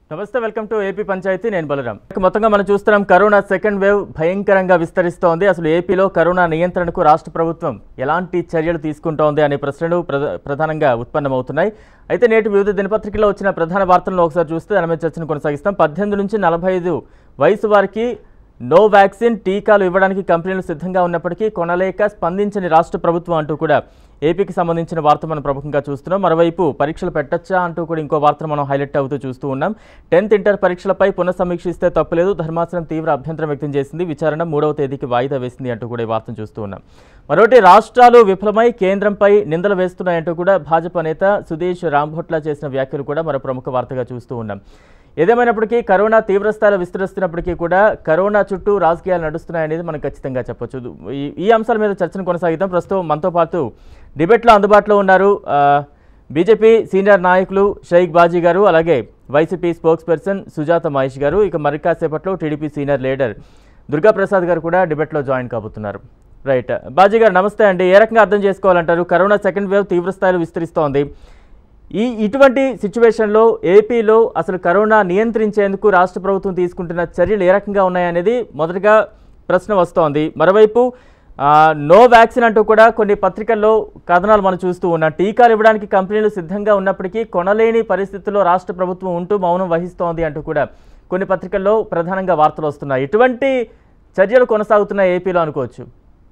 నమస్తే welcome to AP panchayat నేను బలరాం ఇక మొత్తంగా మనం చూస్తున్నాం కరోనా సెకండ్ వేవ్ భయంకరంగా విస్తరిస్తోంది అసలు ఏపీలో కరోనా నియంత్రణకు రాష్ట్ర ప్రభుత్వం ఎలాంటి చర్యలు తీసుకుంటోంది అనే ప్రశ్నలు ప్రధ- ప్రధానంగా ఉత్పన్నమవుతున్నాయి అయితే నేటి వివిధ దినపత్రికల్లో వచ్చిన ప్రధాన వార్తలను ఒకసారి చూస్తే దాని మీద చర్చను కొనసాగిస్తాం పద్దెనిమిది నుంచి నలభై ఐదు వయసు వారికి నో వ్యాక్సిన్ టీకాలు ఇవ్వడానికి కంపెనీలు సిద్ధంగా ఉన్నప్పటికీ కొనలేక స్పందించని రాష్ట్ర ప్రభుత్వం అంటూ కూడా ఏపీకి సంబంధించిన వార్త మనం ప్రముఖంగా చూస్తున్నాం మరోవైపు పరీక్షలు పెట్టచ్చా అంటూ కూడా ఇంకో వార్తను మనం హైలైట్ అవుతూ చూస్తూ ఉన్నాం టెన్త్ ఇంటర్ పరీక్షలపై పునఃసమీక్షిస్తే తప్పులేదు ధర్మాసనం తీవ్ర అభ్యంతరం వ్యక్తం చేసింది విచారణ మూడవ తేదీకి వాయిదా వేసింది అంటూ కూడా ఈ వార్తను చూస్తూ ఉన్నాం మరోటి రాష్ట్రాలు విఫలమై కేంద్రంపై నిందలు వేస్తున్నాయంటూ కూడా భాజపా నేత సుదేశ్ రాంభొట్ల చేసిన వ్యాఖ్యలు కూడా మరో ప్రముఖ వార్తగా చూస్తూ ఉన్నాం ఏదేమైనప్పటికీ కరోనా తీవ్రస్థాయిలో విస్తరిస్తున్నప్పటికీ కూడా కరోనా చుట్టూ రాజకీయాలు నడుస్తున్నాయనేది మనం ఖచ్చితంగా చెప్పొచ్చు ఈ ఈ అంశాల మీద చర్చను కొనసాగిద్దాం ప్రస్తుతం మనతో పాటు డిబేట్లో అందుబాటులో ఉన్నారు ఆ, బీజేపీ సీనియర్ నాయకులు షైక్ బాజీ గారు అలాగే YCP spokesperson Sujatha Mahesh garu ఇక మరి కాసేపట్లో TDP senior leader Durga Prasad garu కూడా డిబేట్లో జాయిన్ కాబోతున్నారు రైట్ బాజీ గారు నమస్తే అండి ఏ రకంగా అర్థం చేసుకోవాలంటారు కరోనా సెకండ్ వేవ్ తీవ్ర స్థాయిలో విస్తరిస్తోంది ఈ ఇటువంటి సిచ్యువేషన్లో ఏపీలో అసలు కరోనా నియంత్రించేందుకు రాష్ట్ర ప్రభుత్వం తీసుకుంటున్న చర్యలు ఏ రకంగా ఉన్నాయనేది మొదటగా ప్రశ్న వస్తోంది మరోవైపు ఆ, నో వ్యాక్సిన్ అంటూ కూడా కొన్ని పత్రికల్లో కథనాలు మనం చూస్తూ ఉన్నాం టీకాలు ఇవ్వడానికి కంపెనీలు సిద్ధంగా ఉన్నప్పటికీ కొనలేని పరిస్థితుల్లో రాష్ట్ర ప్రభుత్వం ఉంటూ మౌనం వహిస్తోంది అంటూ కూడా కొన్ని పత్రికల్లో ప్రధానంగా వార్తలు వస్తున్నాయి ఇటువంటి చర్యలు కొనసాగుతున్నాయి ఏపీలో అనుకోవచ్చు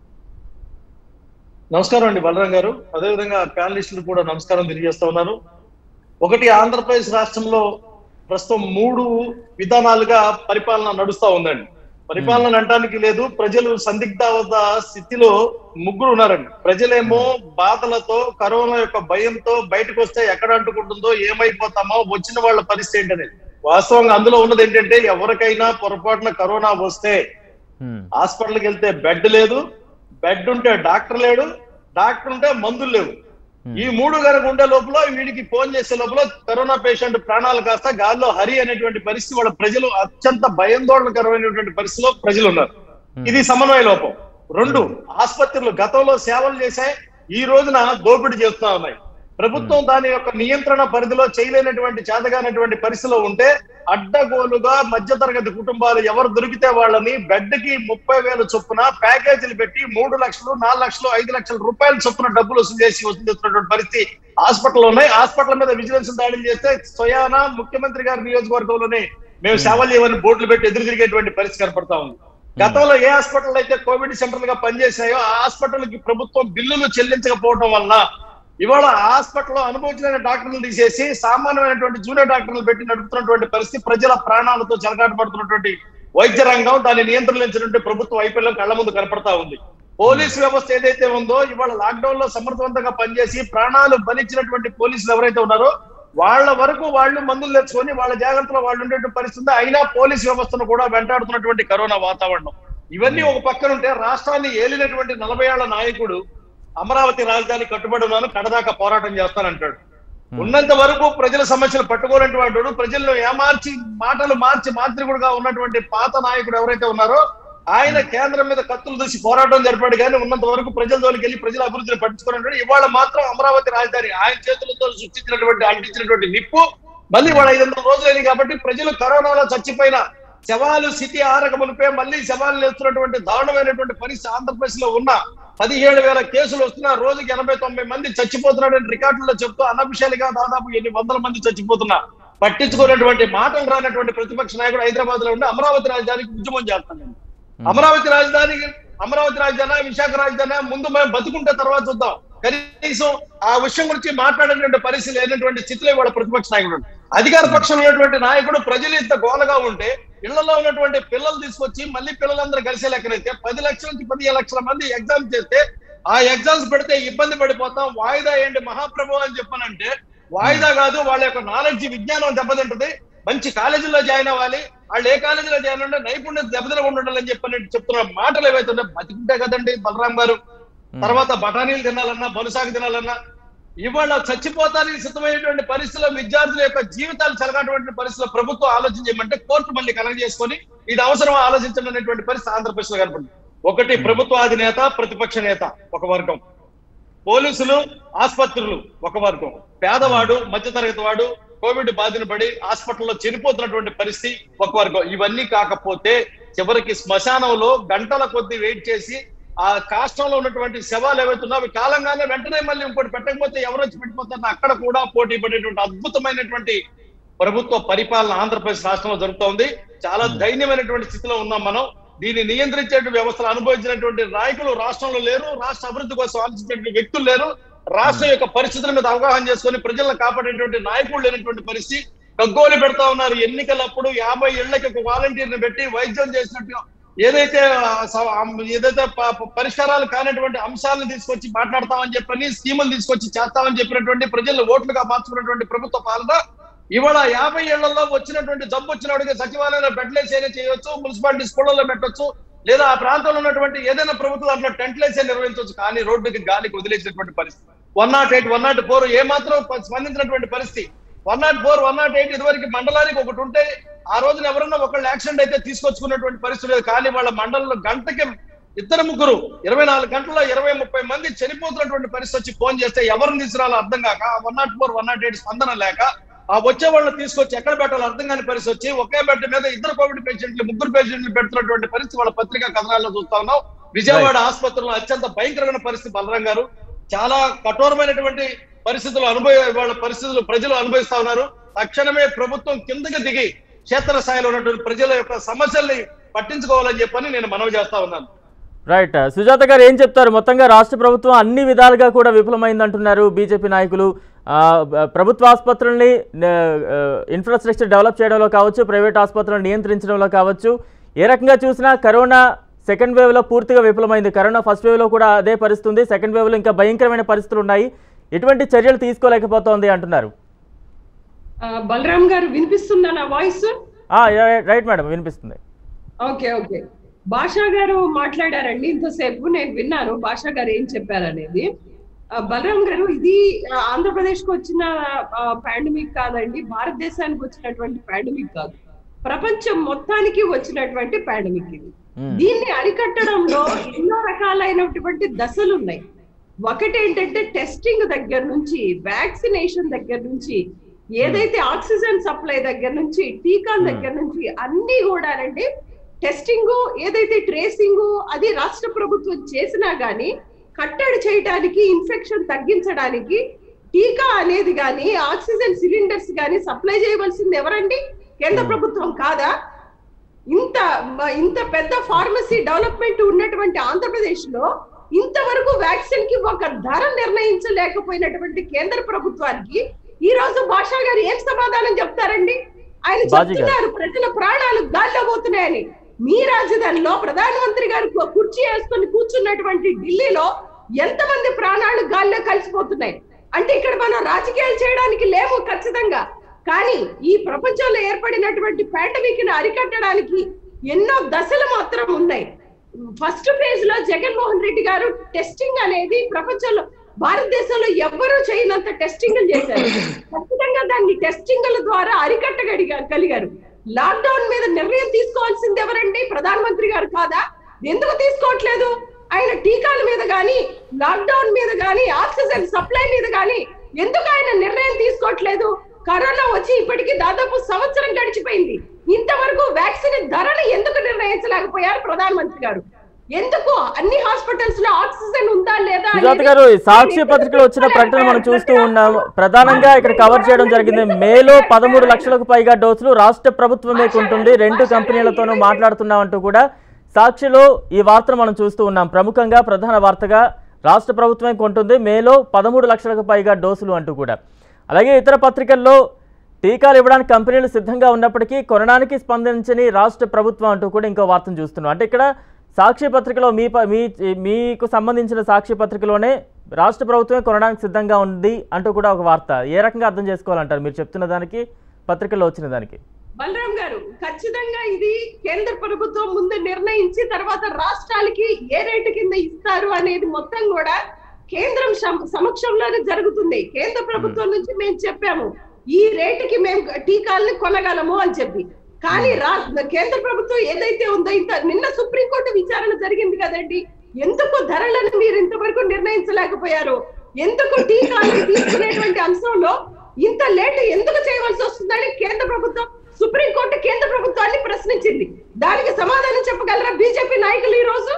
నమస్కారం అండి బలరాం గారు అదేవిధంగా ప్యానలిస్టులు కూడా నమస్కారం తెలియజేస్తా ఉన్నాను ఒకటి ఆంధ్రప్రదేశ్ రాష్ట్రంలో ప్రస్తుతం మూడు విధానాలుగా పరిపాలన నడుస్తా ఉందండి పరిపాలన అనటానికి లేదు ప్రజలు సందిగ్ధావత స్థితిలో ముగ్గురు ఉన్నారండి ప్రజలేమో బాధలతో కరోనా యొక్క భయంతో బయటకు వస్తే ఎక్కడ అంటుకుంటుందో ఏమైపోతామో వచ్చిన వాళ్ళ పరిస్థితి ఏంటనేది వాస్తవంగా అందులో ఉన్నది ఏంటంటే ఎవరికైనా పొరపాటున కరోనా వస్తే హ్మ్. హాస్పిటల్కి వెళ్తే బెడ్ లేదు బెడ్ ఉంటే డాక్టర్ లేడు డాక్టర్ ఉంటే మందులు లేవు ఈ మూడు కనుక ఉండే లోపల వీడికి ఫోన్ చేసే లోపల కరోనా పేషెంట్ ప్రాణాలు కాస్త గాల్లో హరి అనేటువంటి పరిస్థితి వాళ్ళ ప్రజలు అత్యంత భయాందోళనకరమైనటువంటి పరిస్థితిలో ప్రజలు ఉన్నారు ఇది సమన్వయ లోపం రెండు ఆసుపత్రులు గతంలో సేవలు చేశాయి ఈ రోజున దోపిడీ చేస్తా ఉన్నాయి ప్రభుత్వం దాని యొక్క నియంత్రణ పరిధిలో చేయలేనటువంటి చేతగానటువంటి పరిస్థితిలో ఉంటే అడ్డగోలుగా మధ్యతరగతి కుటుంబాలు ఎవరు దొరికితే వాళ్ళని బెడ్ కి ముప్పై వేలు చొప్పున ప్యాకేజీలు పెట్టి మూడు లక్షలు నాలుగు లక్షలు ఐదు లక్షల రూపాయల చొప్పున డబ్బులు వసూలు చేసి వసూలు చేస్తున్నటువంటి పరిస్థితి హాస్పిటల్ ఉన్నాయి హాస్పిటల్ మీద విజిలెన్స్ దాడులు చేస్తే స్వయాన ముఖ్యమంత్రి గారి నియోజకవర్గంలోనే మేము సేవలు చేయమని బోర్డులు పెట్టి ఎదురు తిరిగేటువంటి పరిస్థితి కనపడతా ఉంది గతంలో ఏ హాస్పిటల్ అయితే కోవిడ్ సెంటర్ గా పనిచేసాయో ఆ హాస్పిటల్ కి ప్రభుత్వం బిల్లులు చెల్లించకపోవడం వల్ల ఇవాళ హాస్పిటల్లో అనుభవించిన డాక్టర్లు తీసేసి సామాన్యమైనటువంటి జూనియర్ డాక్టర్లు పెట్టి నడుపుతున్నటువంటి పరిస్థితి ప్రజల ప్రాణాలతో చెలగాట పడుతున్నటువంటి వైద్య రంగం దాన్ని నియంత్రించినటువంటి ప్రభుత్వ వైఫల్యం కళ్ళ ముందు కనపడతా ఉంది పోలీస్ వ్యవస్థ ఏదైతే ఉందో ఇవాళ లాక్డౌన్ లో సమర్థవంతంగా పనిచేసి ప్రాణాలు బలిచ్చినటువంటి పోలీసులు ఎవరైతే ఉన్నారో వాళ్ళ వరకు వాళ్ళు మందులు తెచ్చుకొని వాళ్ళ జాగ్రత్తలో వాళ్ళు ఉండేటువంటి పరిస్థితి ఉంది. అయినా పోలీస్ వ్యవస్థను కూడా వెంటాడుతున్నటువంటి కరోనా వాతావరణం ఇవన్నీ ఒక పక్కన ఉంటే రాష్ట్రాన్ని ఏలినటువంటి నలభై ఏళ్ల నాయకుడు అమరావతి రాజధాని కట్టుబడి ఉన్నాను కడదాకా పోరాటం చేస్తానంటాడు ఉన్నంత వరకు ప్రజల సమస్యలు పట్టుకోనటువంటి వాడు ప్రజలను ఏమార్చి మాటలు మార్చి మాంత్రికుడుగా ఉన్నటువంటి పాత నాయకుడు ఎవరైతే ఉన్నారో ఆయన కేంద్రం మీద కత్తులు దూసి పోరాటం జరిపాడు కానీ ఉన్నంత వరకు ప్రజల జోలికి వెళ్ళి ప్రజల అభివృద్ధిని పట్టించుకున్నాడు ఇవాళ మాత్రం అమరావతి రాజధాని ఆయన చేతులతో సృష్టించినటువంటి అంటించినటువంటి నిప్పు మళ్ళీ వాళ్ళ ఐదు వందల రోజులైంది కాబట్టి ప్రజలు కరోనాలో చచ్చిపోయిన శవాలు స్థితి ఆరకమునిపై మళ్ళీ శవాలు లేస్తున్నటువంటి దారుణమైనటువంటి పరిస్థితి ఆంధ్రప్రదేశ్ లో ఉన్న పదిహేడు వేల కేసులు వస్తున్నా రోజుకి ఎనభై తొంభై మంది చచ్చిపోతున్నాడని రికార్డుల్లో చెప్తూ అనఫిషియల్ గా దాదాపు ఎన్ని వందల మంది చచ్చిపోతున్నా పట్టించుకున్నటువంటి మాటలు రానటువంటి ప్రతిపక్ష నాయకుడు హైదరాబాద్ లో ఉండి అమరావతి రాజధానికి ఉద్యమం చేస్తాను అమరావతి రాజధాని అమరావతి రాజధాని విశాఖ రాజధాని ముందు మేము బతుకుంటే తర్వాత చూద్దాం కనీసం ఆ విషయం గురించి మాట్లాడేటువంటి పరిస్థితి లేనటువంటి స్థితిలో ఇవాళ ప్రతిపక్ష నాయకుడు ఉన్నాడు. అధికార పక్షంలో ఉన్నటువంటి నాయకుడు ప్రజలు ఇంత గోలగా ఉంటే ఇళ్లలో ఉన్నటువంటి పిల్లలు తీసుకొచ్చి మళ్ళీ పిల్లలందరూ కలిసే లెక్కనైతే పది లక్షల నుంచి పదిహేను లక్షల మంది ఎగ్జామ్ చేస్తే ఆ ఎగ్జామ్స్ పెడితే ఇబ్బంది పడిపోతాం వాయిదా ఏంటి మహాప్రభు అని చెప్పానంటే వాయిదా కాదు వాళ్ళ యొక్క నాలెడ్జ్ విజ్ఞానం దెబ్బతింటది మంచి కాలేజీలో జాయిన్ అవ్వాలి వాళ్ళు ఏ కాలేజీలో జాయిన్ అంటే నైపుణ్యత దెబ్బతినకుండా ఉండాలని చెప్పని చెప్తున్న మాటలు ఏవైతే ఉన్నాయో బతికుంటే కదండి బలరాం గారు తర్వాత బఠానీలు తినాలన్నా బలుసాగు తినాలన్నా ఇవాళ చచ్చిపోతానికి సిద్ధమైనటువంటి పరిస్థితుల్లో విద్యార్థుల యొక్క జీవితాలు చెలగాటువంటి పరిస్థితుల్లో ప్రభుత్వం ఆలోచన చేయమంటే కోర్టు మళ్ళీ కలెక్ట్ చేసుకొని ఇది అవసరం ఆలోచించడం అనేటువంటి పరిస్థితి ఆంధ్రప్రదేశ్ లో కనపడింది ఒకటి ప్రభుత్వ అధినేత ప్రతిపక్ష నేత ఒక వర్గం పోలీసులు ఆసుపత్రులు ఒక వర్గం పేదవాడు మధ్యతరగతి వాడు కోవిడ్ బాధిన పడి హాస్పిటల్లో చనిపోతున్నటువంటి పరిస్థితి ఒక వర్గం ఇవన్నీ కాకపోతే చివరికి శ్మశానంలో గంటల కొద్ది వెయిట్ చేసి ఆ కాష్టంలో ఉన్నటువంటి శవాలు ఏవైతే అవి కాలంగానే వెంటనే మళ్ళీ ఇంకోటి పెట్టకపోతే ఎవరు వచ్చి పెట్టిపోతారని అక్కడ కూడా పోటీ పడేటువంటి అద్భుతమైనటువంటి ప్రభుత్వ పరిపాలన ఆంధ్రప్రదేశ్ రాష్ట్రంలో జరుగుతోంది చాలా దైన్యమైనటువంటి స్థితిలో ఉన్నాం మనం దీన్ని నియంత్రించే వ్యవస్థలు అనుభవించినటువంటి నాయకులు రాష్ట్రంలో లేరు రాష్ట్ర అభివృద్ధి కోసం ఆలోచించేటువంటి వ్యక్తులు లేరు రాష్ట్రం యొక్క పరిస్థితుల మీద అవగాహన చేసుకొని ప్రజలను కాపాడేటువంటి నాయకులు లేనటువంటి పరిస్థితి గగ్గోలు పెడతా ఉన్నారు ఎన్నికలప్పుడు యాభై ఏళ్లకి ఒక వాలంటీర్ని పెట్టి వైద్యం చేసినట్టు ఏదైతే ఆ, స- ఆ, ఏదైతే ప- ప- పరిష్కారాలు కానటువంటి అంశాలను తీసుకొచ్చి మాట్లాడతామని చెప్పని స్కీములు తీసుకొచ్చి చేస్తామని చెప్పినటువంటి ప్రజలు ఓట్లుగా మార్చుకున్నటువంటి ప్రభుత్వ పాలన ఇవాళ యాభై ఏళ్లలో వచ్చినటువంటి జబ్బు వచ్చినవాడికి సచివాలయంలో బెడ్లేసైనా చేయొచ్చు మున్సిపాలిటీ స్కూళ్ళలో పెట్టొచ్చు లేదా ఆ ప్రాంతంలో ఉన్నటువంటి ఏదైనా ప్రభుత్వం అట్లా టెంట్లేసే నిర్వహించవచ్చు కానీ రోడ్డుకి గాలికి వదిలేసినటువంటి పరిస్థితి one nought eight one nought four ఏ మాత్రం ప- స్పందించినటువంటి పరిస్థితి one nought four one nought eight ఇదివరకు మండలానికి ఒకటి ఉంటే ఆ రోజున ఎవరన్నా ఒకళ్ళు యాక్సిడెంట్ అయితే తీసుకొచ్చుకున్నటువంటి పరిస్థితి లేదు కానీ వాళ్ళ మండలంలో గంటకి ఇద్దరు ముగ్గురు ఇరవై నాలుగు గంటల్లో ఇరవై ముప్పై మంది చనిపోతున్నటువంటి పరిస్థితి వచ్చి ఫోన్ చేస్తే ఎవరిని తీసుకురాలో అర్థం కాక one nought four one nought eight స్పందన లేక ఆ వచ్చే వాళ్ళని తీసుకొచ్చి ఎక్కడ పెట్టాలో అర్థం కాని పరిస్థితి వచ్చి ఒకే బెడ్ మీద ఇద్దరు కోవిడ్ పేషెంట్లు ముగ్గురు పేషెంట్లు పెడుతున్నటువంటి పరిస్థితి వాళ్ళ పత్రికా కథనాల్లో చూస్తా ఉన్నాం విజయవాడ ఆసుపత్రిలో అత్యంత భయంకరమైన పరిస్థితి బలరాం గారు చాలా కఠోరమైనటువంటి పరిస్థితులు అనుభవ వాళ్ళ పరిస్థితులు ప్రజలు అనుభవిస్తా ఉన్నారు తక్షణమే ప్రభుత్వం కిందకి దిగి క్షేత్ర స్థాయిలో ఉన్నటువంటి ప్రజల యొక్క సమస్యల్ని పట్టించుకోవాలని చెప్పని నేను మనవి చేస్తా ఉన్నాను రైట్ సుజాత గారు ఏం చెప్తారు మొత్తంగా రాష్ట్ర ప్రభుత్వం అన్ని విధాలుగా కూడా విఫలమైందంటున్నారు బీజేపీ నాయకులు ఆ, బ- ప్రభుత్వ ఆసుపత్రుల్ని ఇన్ఫ్రాస్ట్రక్చర్ డెవలప్ చేయడంలో కావచ్చు ప్రైవేట్ ఆసుపత్రులను నియంత్రించడంలో కావచ్చు ఏ రకంగా చూసినా కరోనా సెకండ్ వేవ్లో పూర్తిగా విఫలమైంది కరోనా ఫస్ట్ వేవ్లో కూడా అదే పరిస్థితి ఉంది సెకండ్ వేవ్లో ఇంకా భయంకరమైన పరిస్థితులు ఉన్నాయి ఎటువంటి చర్యలు తీసుకోలేకపోతోంది అంటున్నారు ఆ, బలరాం గారు వినిపిస్తుందా నా వాయిస్ ఆ, రైట్- రైట్ మేడం వినిపిస్తుంది ఓకే ఓకే భాషా గారు మాట్లాడారండి ఇంతసేపు నేను విన్నాను భాషా గారు ఏం చెప్పారనేది ఆ, బలరాం గారు ఇది ఆ, ఆంధ్రప్రదేశ్ కు వచ్చిన పాండమిక్ కాదండి భారతదేశానికి వచ్చినటువంటి పాండమిక్ కాదు ప్రపంచం మొత్తానికి వచ్చినటువంటి పాండమిక్ ఇది మ్మ్. దీన్ని అరికట్టడంలో ఎన్నో రకాలైనటువంటి దశలు ఉన్నాయి ఒకటి ఏంటంటే టెస్టింగ్ దగ్గర నుంచి వ్యాక్సినేషన్ దగ్గర నుంచి ఏదైతే ఆక్సిజన్ సప్లై దగ్గర నుంచి టీకాల దగ్గర నుంచి అన్ని కూడానండి టెస్టింగ్ ఏదైతే ట్రేసింగ్ అది రాష్ట్ర ప్రభుత్వం చేసినా గానీ కట్టడి చేయడానికి ఇన్ఫెక్షన్ తగ్గించడానికి టీకా అనేది గాని ఆక్సిజన్ సిలిండర్స్ గాని సప్లై చేయవలసింది ఎవరండి కేంద్ర ప్రభుత్వం కాదా ఇంత మ- ఇంత పెద్ద ఫార్మసీ డెవలప్మెంట్ ఉన్నటువంటి ఆంధ్రప్రదేశ్ లో ఇంతవరకు వ్యాక్సిన్ కి ఒక ధర నిర్ణయించలేకపోయినటువంటి కేంద్ర ప్రభుత్వానికి ఈ రోజు భాషా గారు ఏం సమాధానం చెప్తారండి ఆయన బాజీ గారు. చెప్తున్నారు ప్రజల ప్రాణాలు గాల్లో పోతున్నాయని మీ రాజధానిలో ప్రధానమంత్రి గారు కు- కుర్చీ వేసుకొని కూర్చున్నటువంటి ఢిల్లీలో ఎంతమంది ప్రాణాలు గాల్లో కలిసిపోతున్నాయి అంటే ఇక్కడ మనం రాజకీయాలు చేయడానికి లేము ఖచ్చితంగా కానీ ఈ ప్రపంచంలో ఏర్పడినటువంటి పాండమిక్ ని అరికట్టడానికి ఎన్నో దశలు మాత్రం ఉన్నాయి ఫస్ట్ ఫేజ్ లో జగన్మోహన్ రెడ్డి గారు టెస్టింగ్ అనేది ప్రపంచంలో భారతదేశంలో ఎవ్వరూ చేయనంత టెస్టింగ్ చేశారు ఖచ్చితంగా దాన్ని టెస్టింగ్ల ద్వారా అరికట్టగలిగా కలిగారు లాక్డౌన్ మీద నిర్ణయం తీసుకోవాల్సింది ఎవరండి ప్రధానమంత్రి గారు కాదా ఎందుకు తీసుకోవట్లేదు ఆయన టీకాల మీద గాని లాక్డౌన్ మీద గాని ఆక్సిజన్ సప్లై మీద గాని ఎందుకు ఆయన నిర్ణయం తీసుకోవట్లేదు కరోనా వచ్చి ఇప్పటికి దాదాపు సంవత్సరం గడిచిపోయింది ఇంతవరకు వ్యాక్సిన్ ధరను ఎందుకు నిర్ణయించలేకపోయారు ప్రధానమంత్రి గారు ఎందుకు అన్ని హాస్పిటల్స్ లో ఆక్సిజన్ ఉందా లేదా సుజాత అనేది గారు ఈ సాక్షి పత్రికలో వచ్చిన ప్రకటన మనం చూస్తూ ఉన్నాం ప్రధానంగా ఇక్కడ కవర్ చేయడం జరిగింది మేలో పదమూడు లక్షలకు పైగా డోసులు రాష్ట్ర ప్రభుత్వమే కొంటుంది రెండు కంపెనీలతోనూ మాట్లాడుతున్నామంటూ కూడా సాక్షిలో ఈ వార్తను మనం చూస్తూ ఉన్నాం ప్రముఖంగా ప్రధాన వార్తగా రాష్ట్ర ప్రభుత్వమే కొంటుంది మేలో పదమూడు లక్షలకు పైగా డోసులు అంటూ కూడా అలాగే ఇతర పత్రికల్లో టీకాలు ఇవ్వడానికి కంపెనీలు సిద్ధంగా ఉన్నప్పటికీ కొనడానికి స్పందించని రాష్ట్ర ప్రభుత్వం అంటూ కూడా ఇంకో వార్తను చూస్తున్నాం అంటే ఇక్కడ సాక్షి పత్రికలో మీ ప- మీ మీకు సంబంధించిన సాక్షి పత్రికలోనే రాష్ట్ర ప్రభుత్వమే కొనడానికి సిద్ధంగా ఉంది అంటూ కూడా ఒక వార్త ఏ రకంగా అర్థం చేసుకోవాలంటారు మీరు చెప్తున్న దానికి పత్రికల్లో వచ్చిన దానికి బలరాం గారు ఖచ్చితంగా ఇది కేంద్ర ప్రభుత్వం ముందు నిర్ణయించి తర్వాత రాష్ట్రాలకి ఏ రేటు కింద ఇస్తారు అనేది మొత్తం కూడా కేంద్రం సమ- సమక్షంలోనే జరుగుతుంది కేంద్ర ప్రభుత్వం నుంచి మేము చెప్పాము ఈ రేటుకి మేము టీకాల్ని కొనగలము అని చెప్పి కానీ రా కేంద్ర ప్రభుత్వం ఏదైతే ఉందో ఇంత నిన్న సుప్రీంకోర్టు విచారణ జరిగింది కదండి ఎందుకు ధరలను మీరు ఇంతవరకు నిర్ణయించలేకపోయారు ఎందుకు టీకాలు తీసుకునేటువంటి అంశంలో ఇంత లేట్ ఎందుకు చేయవలసి వస్తుందని కేంద్ర ప్రభుత్వం సుప్రీంకోర్టు కేంద్ర ప్రభుత్వాన్ని ప్రశ్నించింది దానికి సమాధానం చెప్పగలరా బీజేపీ నాయకులు ఈ రోజు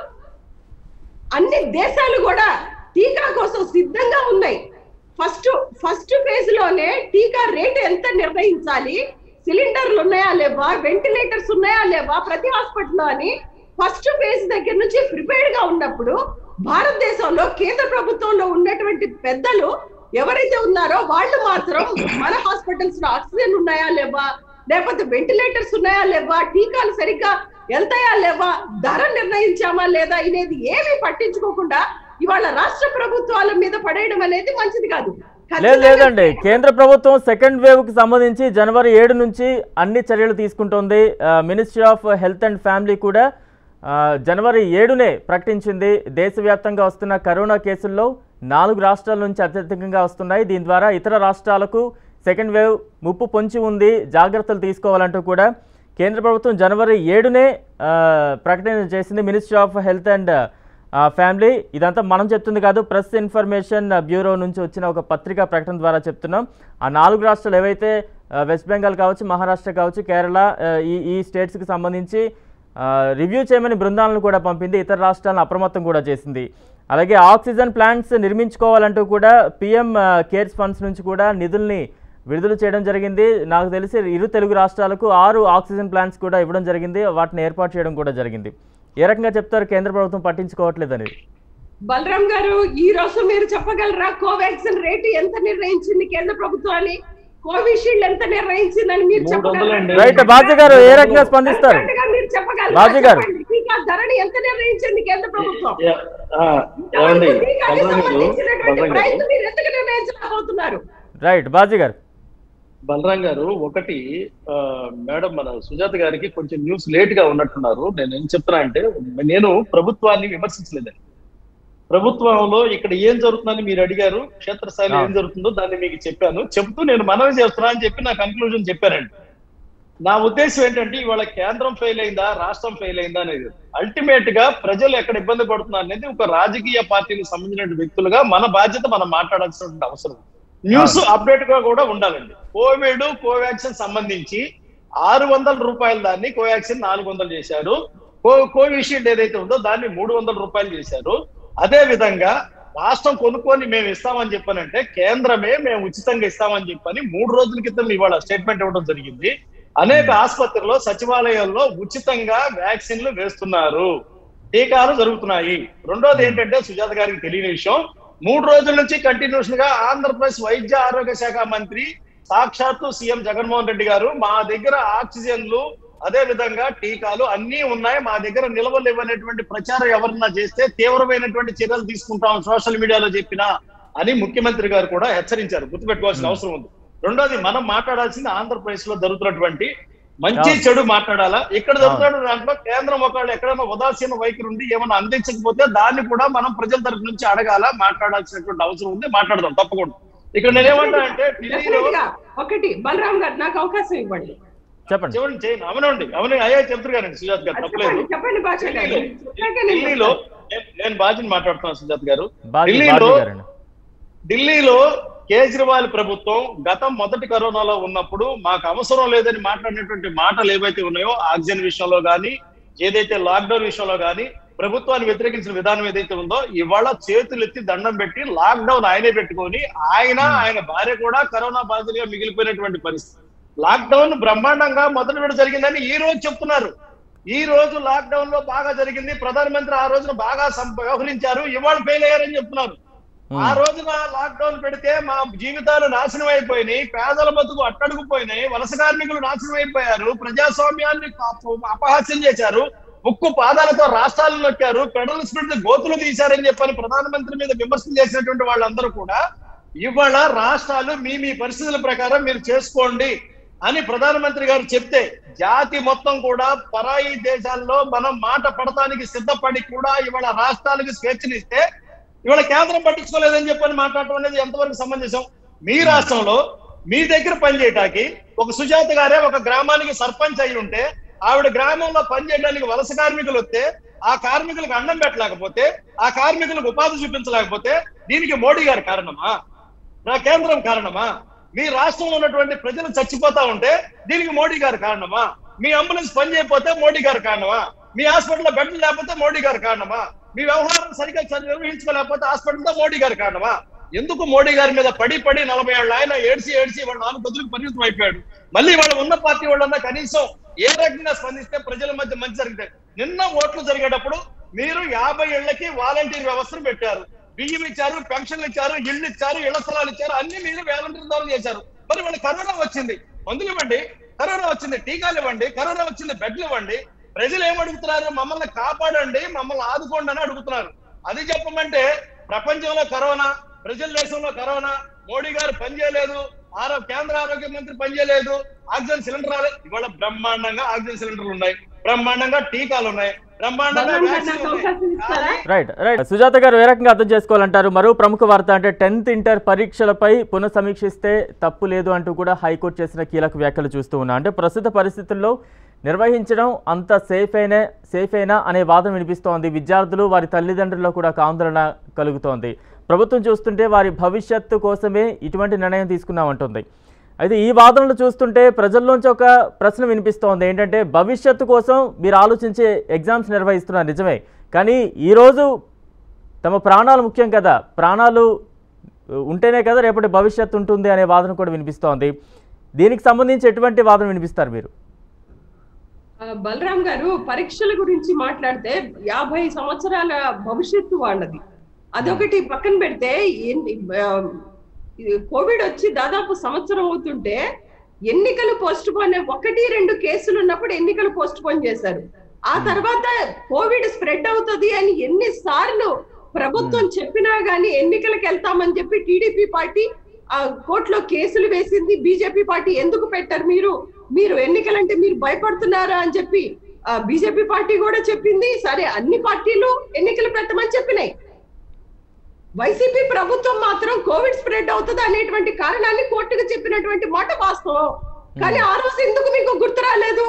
అన్ని దేశాలు కూడా టీకా కోసం సిద్ధంగా ఉన్నాయి ఫస్ట్ ఫస్ట్ ఫేజ్ లోనే టీకా రేట్ ఎంత నిర్ణయించాలి సిలిండర్లు ఉన్నాయా లేవా వెంటిలేటర్స్ ఉన్నాయా లేవా ప్రతి హాస్పిటల్లో అని ఫస్ట్ ఫేజ్ దగ్గర నుంచి ప్రిపేర్డ్ గా ఉన్నప్పుడు భారతదేశంలో కేంద్ర ప్రభుత్వంలో ఉన్నటువంటి పెద్దలు ఎవరైతే ఉన్నారో వాళ్ళు మాత్రం మన హాస్పిటల్స్ లో ఆక్సిజన్ ఉన్నాయా లేవా లేకపోతే వెంటిలేటర్స్ ఉన్నాయా లేవా టీకాలు సరిగ్గా వెళ్తాయా లేవా ధర నిర్ణయించామా లేదా అనేది ఏమీ పట్టించుకోకుండా ఇవాళ రాష్ట్ర ప్రభుత్వాల మీద పడేయడం అనేది మంచిది కాదు లేదు లేదండి కేంద్ర ప్రభుత్వం సెకండ్ వేవ్ కి సంబంధించి జనవరి ఏడు నుంచి అన్ని చర్యలు తీసుకుంటోంది ministry of health and family కూడా ఆ, జనవరి ఏడునే ప్రకటించింది దేశవ్యాప్తంగా వస్తున్న కరోనా కేసుల్లో నాలుగు రాష్ట్రాల నుంచి అత్యధికంగా వస్తున్నాయి దీని ద్వారా ఇతర రాష్ట్రాలకు సెకండ్ వేవ్ ముప్పు పొంచి ఉంది జాగ్రత్తలు తీసుకోవాలంటూ కూడా కేంద్ర ప్రభుత్వం జనవరి ఏడునే ఆ, ప్రకటన చేసింది ministry of health and family ఇదంతా మనం చెప్తుంది కాదు ప్రెస్ ఇన్ఫర్మేషన్ బ్యూరో నుంచి వచ్చిన ఒక పత్రికా ప్రకటన ద్వారా చెప్తున్నాం ఆ నాలుగు రాష్ట్రాలు ఏవైతే ఆ, వెస్ట్ బెంగాల్ కావచ్చు మహారాష్ట్ర కావచ్చు కేరళ ఆ, ఈ ఈ స్టేట్స్కి సంబంధించి ఆ, రివ్యూ చేయమని బృందాలను కూడా పంపింది ఇతర రాష్ట్రాలను అప్రమత్తం కూడా చేసింది అలాగే ఆక్సిజన్ ప్లాంట్స్ నిర్మించుకోవాలంటూ కూడా పిఎం కేర్స్ ఫండ్స్ నుంచి కూడా నిధుల్ని విడుదల చేయడం జరిగింది నాకు తెలిసి ఇరు తెలుగు రాష్ట్రాలకు ఆరు ఆక్సిజన్ ప్లాంట్స్ కూడా ఇవ్వడం జరిగింది వాటిని ఏర్పాటు చేయడం కూడా జరిగింది ఏ రకంగా చెప్తారు కేంద్ర ప్రభుత్వం పట్టించుకోవట్లేదని బలరాం గారు ఈ రోజు మీరు చెప్పగలరా కోవాక్సిన్ రేటు ఎంత నిర్ణయించింది కేంద్ర ప్రభుత్వాన్ని కోవిషీల్డ్ ఎంత నిర్ణయించిందని మీరు మూడు చెప్పగలరా వందలండి. రైట్ బాజీ గారు ఏ రకంగా స్పందిస్తారు Correct గా మీరు చెప్పగలరా బాజీ గారు. చెప్పండి. టీకా ధరని ఎంత నిర్ణయించింది కేంద్ర ప్రభుత్వం యా, ఆ, ఏమండి ఇంతవరకు టీకాకి బలరాం గారు సంబంధించినటువంటి బలరాం ప్రైస్ గారు మీరు ఎందుకు నిర్ణయించలేకపోతున్నారు రైట్ బాజీ గారు బలరాం గారు ఒకటి ఆ, మేడం మన సుజాత గారికి కొంచెం న్యూస్ లేట్ గా ఉన్నట్టున్నారు నేను ఏం చెప్తున్నా అంటే నేను ప్రభుత్వాన్ని విమర్శించలేదండి ప్రభుత్వంలో ఇక్కడ ఏం జరుగుతుందని మీరు అడిగారు క్షేత్రస్థాయిలో ఏం జరుగుతుందో దాన్ని మీకు చెప్పాను చెప్తూ నేను మనవి చేస్తున్నా అని చెప్పి నా కన్క్లూజన్ చెప్పానండి నా ఉద్దేశం ఏంటంటే ఇవాళ కేంద్రం ఫెయిల్ అయిందా రాష్ట్రం ఫెయిల్ అయిందా అనేది అల్టిమేట్ గా ప్రజలు ఎక్కడ ఇబ్బంది పడుతున్నారు అనేది ఒక రాజకీయ పార్టీకి సంబంధించిన వ్యక్తులుగా మన బాధ్యత మనం మాట్లాడాల్సిన అవసరం న్యూస్ అప్డేట్ గా కూడా ఉండాలండి కోవిడ్ కోవాక్సిన్ సంబంధించి ఆరు వందల రూపాయల దాన్ని కోవాక్సిన్ నాలుగు వందలు చేశారు కో కోవిషీల్డ్ ఏదైతే ఉందో దాన్ని మూడు వందల రూపాయలు చేశారు అదే విధంగా రాష్ట్రం కొనుక్కొని మేము ఇస్తామని చెప్పానంటే కేంద్రమే మేము ఉచితంగా ఇస్తామని చెప్పని మూడు రోజుల క్రితం ఇవాళ స్టేట్మెంట్ ఇవ్వడం జరిగింది అనేక ఆసుపత్రుల్లో సచివాలయాల్లో ఉచితంగా వ్యాక్సిన్లు వేస్తున్నారు టీకాలు జరుగుతున్నాయి రెండోది ఏంటంటే సుజాత గారికి తెలియని విషయం మూడు రోజుల నుంచి కంటిన్యూషన్ గా ఆంధ్రప్రదేశ్ వైద్య ఆరోగ్య శాఖ మంత్రి సాక్షాత్తు సీఎం జగన్మోహన్ రెడ్డి గారు మా దగ్గర ఆక్సిజన్లు అదే విధంగా టీకాలు అన్ని ఉన్నాయి మా దగ్గర నిలవలేవనేటువంటి ప్రచారం ఎవరన్నా చేస్తే తీవ్రమైనటువంటి చర్యలు తీసుకుంటాం సోషల్ మీడియాలో చెప్పినా అని ముఖ్యమంత్రి గారు కూడా హెచ్చరించారు గుర్తుపెట్టుకోవాల్సిన అవసరం ఉంది రెండోది మనం మాట్లాడాల్సింది ఆంధ్రప్రదేశ్ లో జరుగుతున్నటువంటి మంచి అవును. చెడు మాట్లాడాలా ఇక్కడ జరుగుతున్న దాంట్లో కేంద్రం ఒకవేళ ఎక్కడైనా ఉదాసీన వైఖరి ఉండి ఏమైనా అందించకపోతే దాన్ని కూడా మనం ప్రజల తరఫు నుంచి అడగాల మాట్లాడాల్సినటువంటి అవసరం ఉంది మాట్లాడదాం తప్పకుండా ఇక్కడ నేనేమంటా అంటే ఢిల్లీలో Definitely గా ఒకటి బలరాం గారు నాకు అవకాశం ఇవ్వండి చెప్పండి చూడండి చేయండి అవునండి అవును అయ్యా చెప్తారు కానీ సుజాత్ గారు తప్పలేదు చెప్పండి చెప్పండి బాచా గారు ఢిల్లీలో చెప్పాక నేను ఢిల్లీలో నేను- నేను బాజీని మాట్లాడుతున్నాను సుజాత్ గారు బాజీ ఢిల్లీలో బాజీ గారండి ఢిల్లీలో కేజ్రీవాల్ ప్రభుత్వం గతం మొదటి కరోనాలో ఉన్నప్పుడు మాకు అవసరం లేదని మాట్లాడినటువంటి మాటలు ఏవైతే ఉన్నాయో ఆక్సిజన్ విషయంలో గానీ ఏదైతే లాక్డౌన్ విషయంలో గానీ ప్రభుత్వాన్ని వ్యతిరేకించిన విధానం ఏదైతే ఉందో ఇవాళ చేతులు ఎత్తి దండం పెట్టి లాక్డౌన్ ఆయనే పెట్టుకొని ఆయన ఆయన భార్య కూడా కరోనా బాధితులుగా మిగిలిపోయినటువంటి పరిస్థితి లాక్డౌన్ బ్రహ్మాండంగా మొదటి విడత జరిగిందని ఈ రోజు చెప్తున్నారు ఈ రోజు లాక్డౌన్ లో బాగా జరిగింది ప్రధానమంత్రి ఆ రోజున బాగా సం- వ్యవహరించారు ఇవాళ ఫెయిల్ అయ్యారని చెప్తున్నారు ఆ రోజున లాక్డౌన్ పెడితే మా జీవితాలు నాశనం అయిపోయినాయి పేదల బతుకు అట్టడుగుపోయినాయి వలస కార్మికులు నాశనం అయిపోయారు ప్రజాస్వామ్యాన్ని అప- అపహాస్యం చేశారు ఉక్కు పాదాలతో రాష్ట్రాలను నొక్కారు ఫెడరల్ స్పిరిట్ గోతులు తీశారని చెప్పని ప్రధానమంత్రి మీద విమర్శలు చేసినటువంటి వాళ్ళందరూ కూడా ఇవాళ రాష్ట్రాలు మీ మీ పరిస్థితుల ప్రకారం మీరు చేసుకోండి అని ప్రధానమంత్రి గారు చెప్తే జాతి మొత్తం కూడా పరాయి దేశాల్లో మనం మాట పడటానికి సిద్ధపడి కూడా ఇవాళ రాష్ట్రాలకు స్వేచ్ఛనిస్తే ఇవాళ కేంద్రం పట్టించుకోలేదని చెప్పని మాట్లాడటం అనేది ఎంతవరకు సమంజసం మీ రాష్ట్రంలో మీ దగ్గర పనిచేయటానికి ఒక సుజాత గారే ఒక గ్రామానికి సర్పంచ్ అయి ఉంటే ఆవిడ గ్రామంలో పనిచేయడానికి వలస కార్మికులు వస్తే ఆ కార్మికులకు అన్నం పెట్టలేకపోతే ఆ కార్మికులకు ఉపాధి చూపించలేకపోతే దీనికి మోడీ గారు కారణమా నా కేంద్రం కారణమా మీ రాష్ట్రంలో ఉన్నటువంటి ప్రజలు చచ్చిపోతా ఉంటే దీనికి మోడీ గారు కారణమా మీ అంబులెన్స్ పని చేయకపోతే మోడీ గారు కారణమా మీ హాస్పిటల్లో బెడ్లు లేకపోతే మోడీ గారు కారణమా మీ వ్యవహారం సరిగ్గా చ- నిర్వహించుకోలేకపోతే హాస్పిటల్తో మోడీ గారు కారణమా ఎందుకు మోడీ గారి మీద పడి పడి నలభై ఏళ్ళ ఆయన ఏడ్చి ఏడ్చి వాళ్ళ నాలుగు గదులకు పరిమితం అయిపోయాడు మళ్ళీ వాళ్ళ ఉన్న పార్టీ వాళ్ళన్నా కనీసం ఏ రకంగా స్పందిస్తే ప్రజల మధ్య మంచి జరిగితే నిన్న ఓట్లు జరిగేటప్పుడు మీరు యాభై ఏళ్లకి వాలంటీర్ వ్యవస్థను పెట్టారు బియ్యం ఇచ్చారు పెన్షన్లు ఇచ్చారు ఇళ్ళు ఇచ్చారు ఇళ్ల స్థలాలు ఇచ్చారు అన్ని మీరు వాలంటీర్ ద్వారా చేశారు మరి వాళ్ళ కరోనా వచ్చింది మందులు ఇవ్వండి కరోనా వచ్చింది టీకాలు ఇవ్వండి కరోనా వచ్చింది బెడ్లు ఇవ్వండి ప్రజలు ఏం అడుగుతున్నారు మమ్మల్ని కాపాడండి మమ్మల్ని ఆదుకోండి అని అడుగుతున్నారు అది చెప్పమంటే ప్రపంచంలో కరోనా ప్రజల దేశంలో కరోనా మోడీ గారు పనిచేయలేదు ఆరో కేంద్ర ఆరోగ్య మంత్రి పనిచేయలేదు ఆక్సిజన్ సిలిండర్ రాలేదు ఇవాళ బ్రహ్మాండంగా ఆక్సిజన్ సిలిండర్లు ఉన్నాయి బ్రహ్మాండంగా టీకాలు ఉన్నాయి బ్రహ్మాండంగా భగవాన్ గారు vaccine నాకు ఉన్నాయి. అవకాశం ఇస్తారా కానీ రైట్ రైట్ సుజాత గారు ఏ రకంగా అర్థం చేసుకోవాలంటారు మరో ప్రముఖ వార్త అంటే టెన్త్ ఇంటర్ పరీక్షలపై పునఃసమీక్షిస్తే తప్పు లేదు అంటూ కూడా హైకోర్టు చేసిన కీలక వ్యాఖ్యలు చూస్తూ ఉన్నా అంటే ప్రస్తుత పరిస్థితుల్లో నిర్వహించడం అంత సేఫ్ అయినా సేఫ్ అయినా అనే వాదన వినిపిస్తోంది విద్యార్థులు వారి తల్లిదండ్రుల్లో కూడా ఒక ఆందోళన కలుగుతోంది ప్రభుత్వం చూస్తుంటే వారి భవిష్యత్తు కోసమే ఇటువంటి నిర్ణయం తీసుకున్నామంటుంది అయితే ఈ వాదనలు చూస్తుంటే ప్రజల్లోంచి ఒక ప్రశ్న వినిపిస్తోంది ఏంటంటే భవిష్యత్తు కోసం మీరు ఆలోచించే ఎగ్జామ్స్ నిర్వహిస్తున్నారు నిజమే కానీ ఈరోజు తమ ప్రాణాలు ముఖ్యం కదా ప్రాణాలు ఉంటేనే కదా రేపటి భవిష్యత్తు ఉంటుంది అనే వాదన కూడా వినిపిస్తోంది దీనికి సంబంధించి ఎటువంటి వాదన వినిపిస్తారు మీరు ఆ, బలరాం గారు పరీక్షల గురించి మాట్లాడితే యాభై సంవత్సరాల భవిష్యత్తు వాళ్ళది అదొకటి పక్కన పెడితే ఎన్ని- ఆ, ఇది కోవిడ్ వచ్చి దాదాపు సంవత్సరం అవుతుంటే ఎన్నికలు పోస్ట్ పోన్ ఒకటి రెండు కేసులు ఉన్నప్పుడు ఎన్నికలు పోస్ట్ పోన్ చేశారు ఆ తర్వాత కోవిడ్ స్ప్రెడ్ అవుతుంది అని ఎన్ని సార్లు ప్రభుత్వం చెప్పినా గానీ ఎన్నికలకు వెళ్తామని చెప్పి టీడీపీ పార్టీ ఆ కోర్టులో కేసులు వేసింది బీజేపీ పార్టీ ఎందుకు పెట్టారు మీరు మీరు ఎన్నికలంటే మీరు భయపడుతున్నారా అని చెప్పి బీజేపీ పార్టీ కూడా చెప్పింది సరే అన్ని పార్టీలు ఎన్నికలు పెట్టమని చెప్పినాయి వైసీపీ ప్రభుత్వం మాత్రం కోవిడ్ స్ప్రెడ్ అవుతుంది అనేటువంటి కారణాన్ని కోర్టుకు చెప్పినటువంటి మాట వాస్తవం కానీ ఆ రోజు ఎందుకు మీకు గుర్తు రాలేదు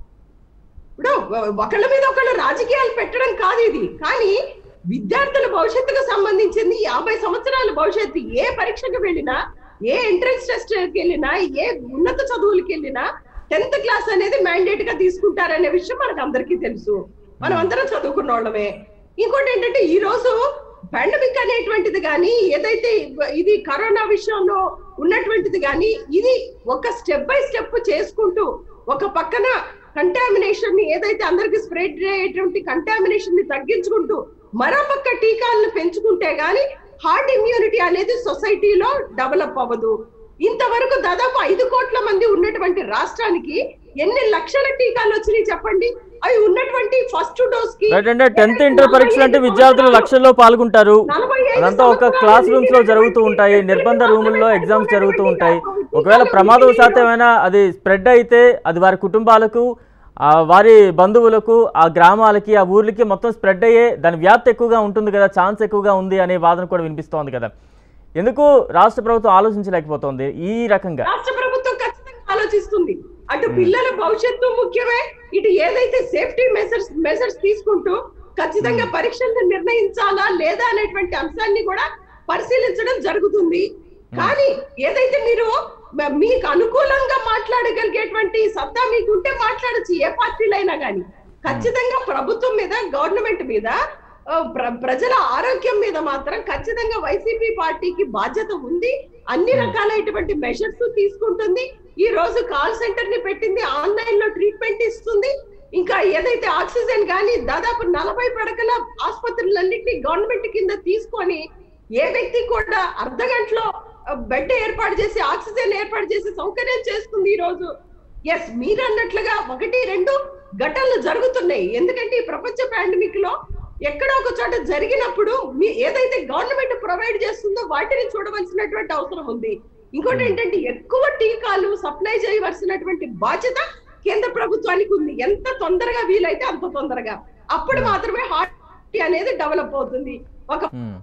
ఇప్పుడు ఒకళ్ళ మీద ఒకళ్ళు రాజకీయాలు పెట్టడం కాదు ఇది కానీ విద్యార్థుల భవిష్యత్తుకు సంబంధించింది యాభై సంవత్సరాల భవిష్యత్తు ఏ పరీక్షకు వెళ్ళినా ఏ ఎంట్రన్స్ టెస్ట్ వెళ్ళినా ఏ ఉన్నత చదువులకు వెళ్ళినా టెన్త్ క్లాస్ అనేది మ్యాండేట్ గా తీసుకుంటారనే విషయం మనకు అందరికీ తెలుసు మనం అందరం చదువుకున్న వాళ్ళమే ఇంకోటి ఏంటంటే ఈ రోజు పాండమిక్ అనేటువంటిది కానీ ఏదైతే ఇది కరోనా విషయంలో ఉన్నటువంటిది కానీ ఇది ఒక స్టెప్ బై స్టెప్ చేసుకుంటూ ఒక పక్కన కంటామినేషన్ ని ఏదైతే అందరికి స్ప్రెడ్ అయ్యేటువంటి కంటామినేషన్ ని తగ్గించుకుంటూ మరో పక్క టీకాలను పెంచుకుంటే గాని హార్ట్ ఇమ్యూనిటీ అనేది సొసైటీలో డెవలప్ అవ్వదు ఇంతవరకు దాదాపు ఐదు కోట్ల మంది ఉన్నటువంటి రాష్ట్రానికి ఎన్ని లక్షల టీకాలు వచ్చినాయి చెప్పండి అవి ఉన్నటువంటి ఫస్ట్ డోస్ కి రైట్ అంటే టెన్త్ ఇంటర్ పరీక్షలు అంటే విద్యార్థులు లక్షల్లో పాల్గొంటారు అదంతా ఒక క్లాస్ రూమ్స్ లో జరుగుతూ ఉంటాయి నిర్బంధ రూముల్లో ఎగ్జామ్స్ జరుగుతూ ఉంటాయి ఒకవేళ ప్రమాదవశాత్తు ఏమైనా అది స్ప్రెడ్ అయితే అది వారి కుటుంబాలకు ఆ వారి బంధువులకు ఆ గ్రామాలకి ఆ ఊర్లకి మొత్తం స్ప్రెడ్ అయ్యే దాని వ్యాప్తి ఎక్కువగా ఉంటుంది కదా ఛాన్స్ ఎక్కువగా ఉంది అనే వాదన కూడా వినిపిస్తోంది కదా ఎందుకు రాష్ట్ర ప్రభుత్వం ఆలోచించలేకపోతోంది ఈ రకంగా రాష్ట్ర ప్రభుత్వం ఖచ్చితంగా ఆలోచిస్తుంది అటు పిల్లల భవిష్యత్తు ముఖ్యమే ఇటు ఏదైతే సేఫ్టీ మెజర్స్ మెజర్స్ తీసుకుంటూ ఖచ్చితంగా పరీక్షలను నిర్ణయించాలా లేదా అనేటువంటి అంశాన్ని కూడా పరిశీలించడం జరుగుతుంది కానీ ఏదైతే మీరు మ- మీకు అనుకూలంగా మాట్లాడగలిగేటువంటి సత్తా మీకు ఉంటే మాట్లాడచ్చు ఏ పార్టీలైనా కానీ ఖచ్చితంగా ప్రభుత్వం మీద గవర్నమెంట్ మీద ఆ, ప్ర- ప్రజల ఆరోగ్యం మీద మాత్రం ఖచ్చితంగా వైసీపీ పార్టీకి బాధ్యత ఉంది అన్ని రకాలైనటువంటి మెషర్స్ తీసుకుంటుంది ఈ రోజు కాల్ సెంటర్ ని పెట్టింది ఆన్లైన్ లో ట్రీట్మెంట్ ఇస్తుంది ఇంకా ఏదైతే ఆక్సిజన్ కానీ దాదాపు నలభై పడకల ఆసుపత్రులన్నింటినీ గవర్నమెంట్ కింద తీసుకొని ఏ వ్యక్తి కూడా అర్ధ గంటలో బెడ్ ఏర్పాటు చేసి ఆక్సిజన్ ఏర్పాటు చేసి సౌకర్యం చేస్తుంది ఈ రోజు ఎస్ మీరు అన్నట్లుగా ఒకటి రెండు ఘటనలు జరుగుతున్నాయి ఎందుకంటే ఈ ప్రపంచ పాండమిక్ లో ఎక్కడో ఒక చోట జరిగినప్పుడు మీ ఏదైతే గవర్నమెంట్ ప్రొవైడ్ చేస్తుందో వాటిని చూడవలసినటువంటి అవసరం ఉంది ఇంకోటి ఏంటంటే ఎక్కువ టీకాలు సప్లై చేయవలసినటువంటి బాధ్యత కేంద్ర ప్రభుత్వానికి ఉంది ఎంత తొందరగా వీలైతే అంత తొందరగా అప్పుడు మాత్రమే హార్ట్ అనేది డెవలప్ అవుతుంది ఒక ఉమ్.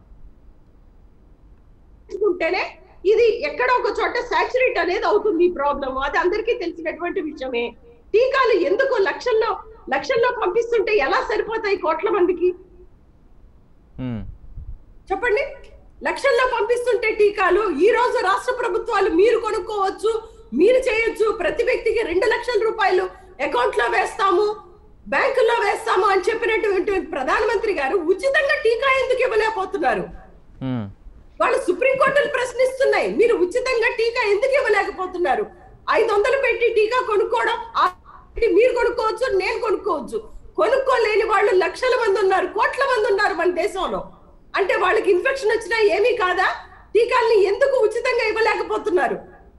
తీసుకుంటేనే ఇది ఎక్కడ ఒక చోట సాచురేట్ అనేది అవుతుంది ఈ ప్రాబ్లం అది అందరికీ తెలిసినటువంటి విషయమే టీకాలు ఎందుకు లక్షల్లో లక్షల్లో పంపిస్తుంటే ఎలా సరిపోతాయి కోట్ల మందికి ఉమ్. చెప్పండి లక్షల్లో పంపిస్తుంటే టీకాలు ఈ రోజు రాష్ట్ర ప్రభుత్వాలు మీరు కొనుక్కోవచ్చు మీరు చేయొచ్చు ప్రతి వ్యక్తికి రెండు లక్షల రూపాయలు అకౌంట్ లో వేస్తాము బ్యాంకుల్లో వేస్తాము అని చెప్పినటువంటి ప్రధానమంత్రి గారు ఉచితంగా టీకా ఎందుకు ఇవ్వలేకపోతున్నారు ఉమ్. వాళ్ళు సుప్రీంకోర్టులు ప్రశ్నిస్తున్నాయి మీరు ఉచితంగా టీకా ఎందుకు ఇవ్వలేకపోతున్నారు ఐదు వందలు పెట్టి టీకా కొనుక్కోవడం ఆ పెట్టి మీరు కొనుక్కోవచ్చు నేను కొనుక్కోవచ్చు కొనుక్కోలేని వాళ్ళు లక్షల మంది ఉన్నారు కోట్ల మంది ఉన్నారు మన దేశంలో అంటే వాళ్ళకి ఇన్ఫెక్షన్ వచ్చినా ఏమీ కాదా టీకాల్ని ఎందుకు ఉచితంగా ఇవ్వలేకపోతున్నారు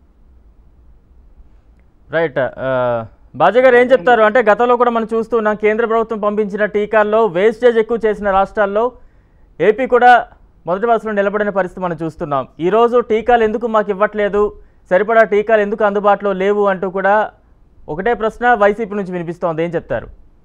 రైట్ ఆ, బాజీ గారు ఏం చెప్తారు అంటే గతంలో కూడా మనం చూస్తున్నాం కేంద్ర ప్రభుత్వం పంపించిన టీకాల్లో వేస్టేజ్ ఎక్కువ చేసిన రాష్ట్రాల్లో ఏపీ కూడా మొదటి వరుసలో నిలబడిన పరిస్థితి మనం చూస్తున్నాం ఈరోజు టీకాలు ఎందుకు మాకు ఇవ్వట్లేదు సరిపడా టీకాలు ఎందుకు అందుబాటులో లేవు అంటూ కూడా ఒకటే ప్రశ్న వైసీపీ నుంచి వినిపిస్తోంది ఏం చెప్తారు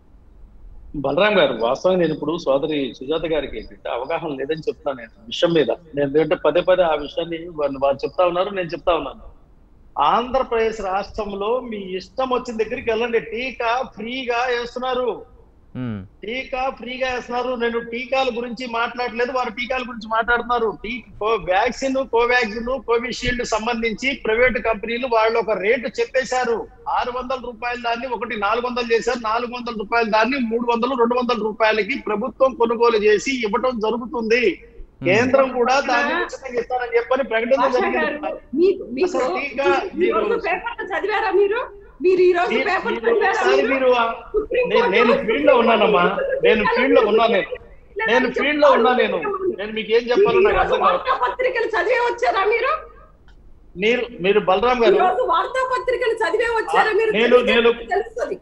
బలరాం గారు వాస్తవం నేను ఇప్పుడు సోదరి సుజాత గారికి ఏంటంటే అవగాహన లేదని చెప్తున్నాను నేను ఈ విషయం మీద నేను ఏంటంటే పదే పదే ఆ విషయాన్ని వాళ్ళు వారు చెప్తా ఉన్నారు నేను చెప్తా ఉన్నాను ఆంధ్రప్రదేశ్ రాష్ట్రంలో మీ ఇష్టం వచ్చిన దగ్గరికి వెళ్ళండి టీకా ఫ్రీగా వేస్తున్నారు ఉమ్, టీకా ఫ్రీగా వేస్తున్నారు నేను టీకాల గురించి మాట్లాడలేదు వారు టీకాల గురించి మాట్లాడుతున్నారు టీ కో- వ్యాక్సిన్ కోవాక్సిన్ కోవిషీల్డ్ సంబంధించి ప్రైవేట్ కంపెనీలు వాళ్ళు ఒక రేటు చెప్పేశారు ఆరు వందల రూపాయల దాన్ని ఒకటి నాలుగు వందలు చేశారు నాలుగు వందల రూపాయల దాన్ని మూడు వందలు రెండు వందల రూపాయలకి ప్రభుత్వం కొనుగోలు చేసి ఇవ్వటం జరుగుతుంది కేంద్రం కూడా దాన్ని ఉచితంగా ఇస్తారని చెప్పని ప్రకటన భాషా గారు జరిగింది మీకు మీకు అసలు టీకా ఈ రోజు మీరు- పేపర్లు చదివారా మీరు మీరు ఈ రోజు మీరు- పేపర్ మీరు ఒకసారి మీరు ఆ- నేను నేను ఫీల్డ్ లో ఉన్నానమ్మా నేను ఫీల్డ్ లో ఉన్నా నేను నేను ఫీల్డ్ లో ఉన్నా నేను నేను మీకు ఏం చెప్పాలో నాకు అర్థం కాదు వార్తా పత్రికలు చదివే వచ్చారా మీరు మీరు మీరు బలరాం ఈ గారు రోజు వార్తా పత్రికలు చదివే వచ్చారా మీరు నేను- తెలిస్తే నేను- తెలుస్తుంది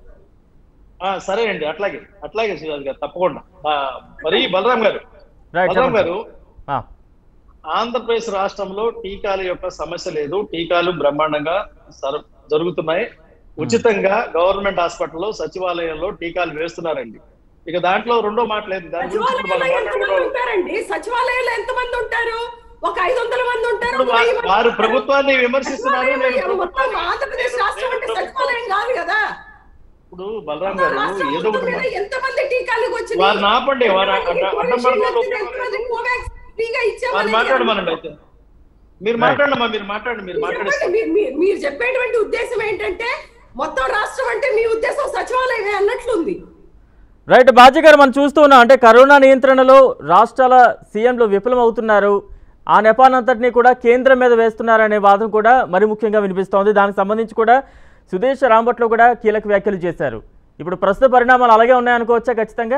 ఆ సరే అండి అట్లాగే అట్లాగే సుజాత్ గారు తప్పకుండా ఆ, మరి బలరాం గారు రైట్ బలరాం చెప్పండి గారు ఆ, ఆంధ్రప్రదేశ్ రాష్ట్రంలో టీకాల యొక్క సమస్య లేదు టీకాలు బ్రహ్మాండంగా సర- జరుగుతున్నాయి ఉచితంగా గవర్నమెంట్ హాస్పిటల్లో సచివాలయంలో టీకాలు వేస్తున్నారండి ఇక దాంట్లో రెండో మాట లేదు దాని గురించి ఇప్పుడు సచివాలయంలో మనం ఎంతమంది మాట్లాడుకోవడం ఉంటారండి సచివాలయంలో ఎంతమంది ఉంటారు ఒక ఐదు వందల మంది ఉంటారు ఇప్పుడు ఒక వెయ్యి వా- మంది వారు ఉంటారు. ప్రభుత్వాన్ని విమర్శిస్తున్నారు సచివాలయం నేను మొత్తం ప్రభుత్వాన్ని- ఆంధ్రప్రదేశ్ రాష్ట్రం అంటే నేను సచివాలయం కాదు కదా ఇప్పుడు బలరాం మొత్తం గారు రాష్ట్రం ఏదో మొత్తం ఒకటి మీద ఎంతమంది టీకాలకు వచ్చినాయి? వారిని ఆపండి, వారు ఎంతమందికి అడ్డ- అడ్డం కోవిషీల్డ్ పడకుండా వచ్చింది, ఎంతమందికి కోవాక్సిన్ ఫ్రీగా వారు ఇచ్చామని మాట్లాడమనండి అయితే మీరు Right. మాట్లాడమ్మా మీరు మాట్లాడండి మీరు మీరు మాట్లాడేస్తారు చెప్పండి, మీ- మీ- మీరు చెప్పేటువంటి ఉద్దేశం ఏంటంటే మొత్తం రాష్ట్రం అంటే మీ ఉద్దేశం సచివాలయమే అన్నట్లుంది రైట్ బాజీ గారు మనం చూస్తూ ఉన్నాం అంటే కరోనా నియంత్రణలో రాష్ట్రాల సీఎంలు విఫలమవుతున్నారు ఆ నెపానంతటినీ కూడా కేంద్రం మీద వేస్తున్నారనే వాదన కూడా మరి ముఖ్యంగా వినిపిస్తోంది దానికి సంబంధించి కూడా సుదేశ్ రాంభట్లో కూడా కీలక వ్యాఖ్యలు చేశారు ఇప్పుడు ప్రస్తుత పరిణామాలు అలాగే ఉన్నాయనుకోవచ్చా ఖచ్చితంగా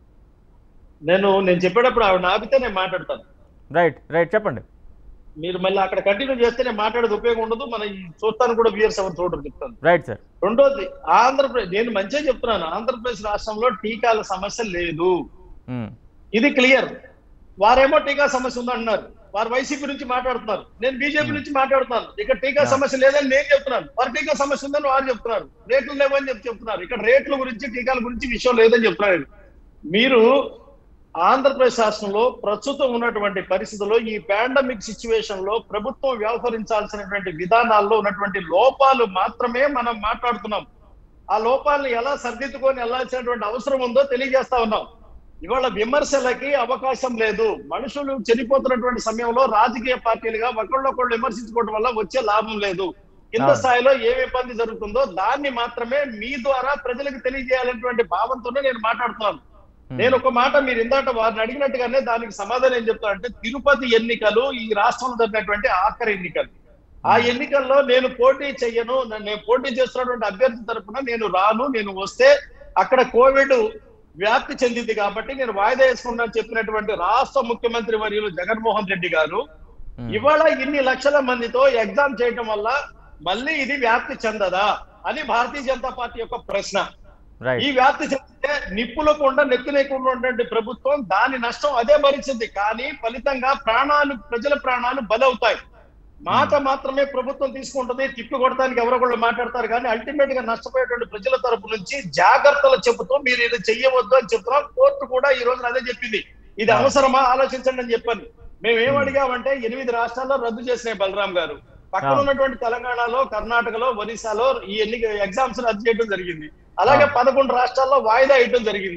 నేను నేను చెప్పేటప్పుడు ఆవిడ ఆపితే నేను మాట్లాడతాను రైట్ రైట్ చెప్పండి మీరు మళ్ళీ అక్కడ కంటిన్యూ చేస్తే నేను మాట్లాడేది ఉపయోగం ఉండదు మన ఈ చూస్తాను కూడా వ్యూయర్స్ ఎవరు చూడరు చెప్తాను రైట్ సార్ రెండోది ఆంధ్రప్రదేశ్ నేను మంచిగా చెప్తున్నాను ఆంధ్రప్రదేశ్ రాష్ట్రంలో టీకాల సమస్య లేదు ఉమ్, ఇది క్లియర్ వారేమో టీకా సమస్య ఉందంటున్నారు వారు వైసీపీ నుంచి మాట్లాడుతున్నారు నేను బీజేపీ నుంచి మాట్లాడుతున్నాను ఇక్కడ టీకా సమస్య లేదని నేను చెప్తున్నాను వారు టీకా సమస్య ఉందని వారు చెప్తున్నారు రేట్లు లేవని చెప్పి చెప్తున్నారు ఇక్కడ రేట్ల గురించి టీకాల గురించి విషయం లేదని చెప్తున్నారు మీరు ఆంధ్రప్రదేశ్ రాష్ట్రంలో ప్రస్తుతం ఉన్నటువంటి పరిస్థితుల్లో ఈ పాండమిక్ సిచ్యువేషన్ లో ప్రభుత్వం వ్యవహరించాల్సినటువంటి విధానాల్లో ఉన్నటువంటి లోపాలు మాత్రమే మనం మాట్లాడుతున్నాం ఆ లోపాలను ఎలా సరిదిద్దుకొని వెళ్ళాల్సినటువంటి అవసరం ఉందో తెలియజేస్తా ఉన్నాం ఇవాళ విమర్శలకి అవకాశం లేదు మనుషులు చనిపోతున్నటువంటి సమయంలో రాజకీయ పార్టీలుగా ఒకళ్ళొకళ్ళు విమర్శించుకోవడం వల్ల వచ్చే లాభం లేదు కింద అవును. స్థాయిలో ఏ ఇబ్బంది జరుగుతుందో దాన్ని మాత్రమే మీ ద్వారా ప్రజలకు తెలియజేయాలనేటువంటి భావంతోనే నేను మాట్లాడుతున్నాను నేను ఒక మాట మీరు ఇందాక వారిని అడిగినట్టుగానే దానికి సమాధానం ఏం చెప్తా అంటే తిరుపతి ఎన్నికలు ఈ రాష్ట్రంలో జరిగినటువంటి ఆఖరి ఎన్నికలు ఆ ఎన్నికల్లో నేను పోటీ చెయ్యను నన్ను- నేను పోటీ చేస్తున్నటువంటి అభ్యర్థి తరపున నేను రాను నేను వస్తే అక్కడ కోవిడ్ వ్యాప్తి చెందింది కాబట్టి నేను వాయిదా వేసుకుంటాను చెప్పినటువంటి రాష్ట్ర ముఖ్యమంత్రి వర్యులు జగన్మోహన్ రెడ్డి గారు ఉమ్, ఇవాళ ఇన్ని లక్షల మందితో ఎగ్జామ్ చేయటం వల్ల మళ్ళీ ఇది వ్యాప్తి చెందదా అని భారతీయ జనతా పార్టీ యొక్క ప్రశ్న ఈ రైట్ వ్యాప్తి చెందితే నిప్పులకుండా నెత్తినేకుండా ఉన్నటువంటి ప్రభుత్వం దాని నష్టం అదే భరించింది కానీ ఫలితంగా ప్రాణాలు ప్రజల ప్రాణాలు బలవుతాయి మాట మాత్రమే ప్రభుత్వం తీసుకుంటుంది తిప్పి కొడటానికి ఎవరో ఒకళ్ళు మాట్లాడతారు కానీ అల్టిమేట్ గా నష్టపోయేటువంటి ప్రజల తరపు నుంచి జాగ్రత్తలు చెబుతూ మీరు ఇది చెయ్యవద్దు అని చెప్తున్నాం కోర్టు కూడా ఈ రోజున అదే చెప్పింది ఇది ఆ. అవసరమా ఆలోచించండి అని చెప్పాను మేము ఏం అడిగామంటే ఎనిమిది రాష్ట్రాల్లో రద్దు చేసినాయి బలరాం గారు పక్కన ఆ. ఉన్నటువంటి తెలంగాణలో కర్ణాటకలో ఒరిస్సాలో ఈ ఎన్నిక ఎగ్జామ్స్ రద్దు చేయడం జరిగింది అలాగే పదకొండు రాష్ట్రాల్లో వాయిదా వేయడం జరిగింది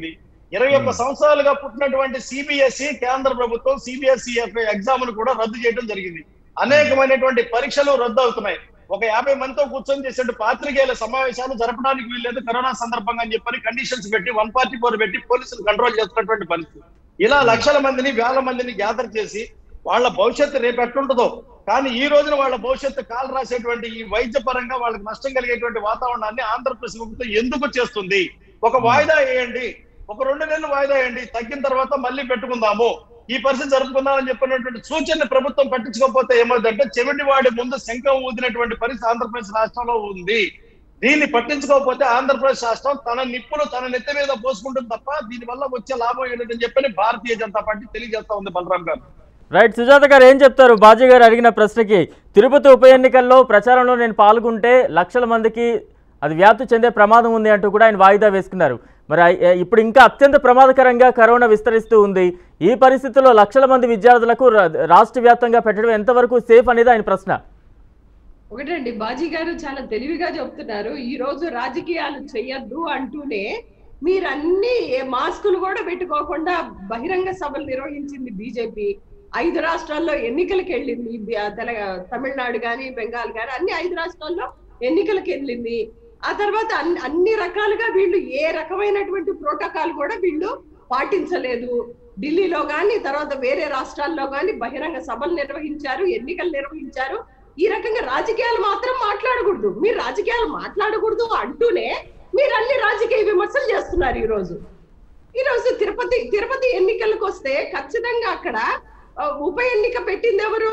ఇరవై ఒక్క సంవత్సరాలుగా పుట్టినటువంటి సిబిఎస్ఈ కేంద్ర ప్రభుత్వం సిబిఎస్ఈ ఎగ్జామ్ ను కూడా రద్దు చేయడం జరిగింది అనేకమైనటువంటి పరీక్షలు రద్దు అవుతున్నాయి ఒక యాభై మందితో కూర్చొని చేసే పాత్రికేయుల సమావేశాలు జరపడానికి వీల్లేదు కరోనా సందర్భంగా అని చెప్పని కండిషన్స్ పెట్టి వన్ ఫార్టీ ఫోర్ పెట్టి పోలీసులు కంట్రోల్ చేస్తున్నటువంటి పరిస్థితి ఇలా లక్షల మందిని వేల మందిని గ్యాదర్ చేసి వాళ్ళ భవిష్యత్తు రేపు ఎట్లుంటుందో కానీ ఈ రోజున వాళ్ళ భవిష్యత్తు కాలు రాసేటువంటి ఈ వైద్య పరంగా వాళ్ళకి నష్టం కలిగేటువంటి వాతావరణాన్ని ఆంధ్రప్రదేశ్ ప్రభుత్వం ఎందుకు చేస్తుంది ఒక వాయిదా వేయండి ఒక రెండు నెలలు వాయిదా వేయండి తగ్గిన తర్వాత మళ్ళీ పెట్టుకుందాము ఈ పరిస్థితి జరుపుకుందామని చెప్పినటువంటి సూచన ప్రభుత్వం పట్టించుకోకపోతే ఏమవుతుందంటే చెవిటి వాడి ముందు శంఖం ఊదినటువంటి పరిస్థితి ఆంధ్రప్రదేశ్ రాష్ట్రంలో ఉంది దీన్ని పట్టించుకోకపోతే ఆంధ్రప్రదేశ్ రాష్ట్రం తన నిప్పులు తన నెత్తి మీద పోసుకుంటుంది తప్ప దీని వల్ల వచ్చే లాభం ఏంటని చెప్పని భారతీయ జనతా పార్టీ తెలియజేస్తా ఉంది బలరాం గారు రైట్ సుజాత గారు ఏం చెప్తారు బాజీ గారు అడిగిన ప్రశ్నకి తిరుపతి ఉప ఎన్నికల్లో ప్రచారంలో నేను పాల్గొంటే లక్షల మందికి అది వ్యాప్తి చెందే ప్రమాదం ఉంది అంటూ కూడా ఆయన వాయిదా వేసుకున్నారు మరి ఐ- ఏ- ఇప్పుడు ఇంకా అత్యంత ప్రమాదకరంగా కరోనా విస్తరిస్తూ ఉంది ఈ పరిస్థితుల్లో లక్షల మంది విద్యార్థులకు రా- రాష్ట్ర వ్యాప్తంగా పెట్టడం ఎంతవరకు సేఫ్ అనేది ఆయన ప్రశ్న ఒకటండి బాజీ గారు చాలా తెలివిగా చెప్తున్నారు ఈ రోజు రాజకీయాలు చెయ్యొద్దు అంటూనే మీరన్ని మాస్కులు కూడా పెట్టుకోకుండా బహిరంగ సభలు నిర్వహించింది బీజేపీ ఐదు రాష్ట్రాల్లో ఎన్నికలకు వెళ్ళింది బి- తెల తమిళనాడు గాని బెంగాల్ గాని అన్ని ఐదు రాష్ట్రాల్లో ఎన్నికలకు వెళ్ళింది ఆ తర్వాత అన్ని అన్ని రకాలుగా వీళ్ళు ఏ రకమైనటువంటి ప్రోటోకాల్ కూడా వీళ్ళు పాటించలేదు ఢిల్లీలో గాని తర్వాత వేరే రాష్ట్రాల్లో గాని బహిరంగ సభలు నిర్వహించారు ఎన్నికలు నిర్వహించారు ఈ రకంగా రాజకీయాలు మాత్రం మాట్లాడకూడదు మీరు రాజకీయాలు మాట్లాడకూడదు అంటూనే మీరు అన్ని రాజకీయ విమర్శలు చేస్తున్నారు ఈ రోజు ఈ రోజు తిరుపతి తిరుపతి ఎన్నికలకు వస్తే ఖచ్చితంగా అక్కడ ఆ, ఉప ఎన్నిక పెట్టింది ఎవరు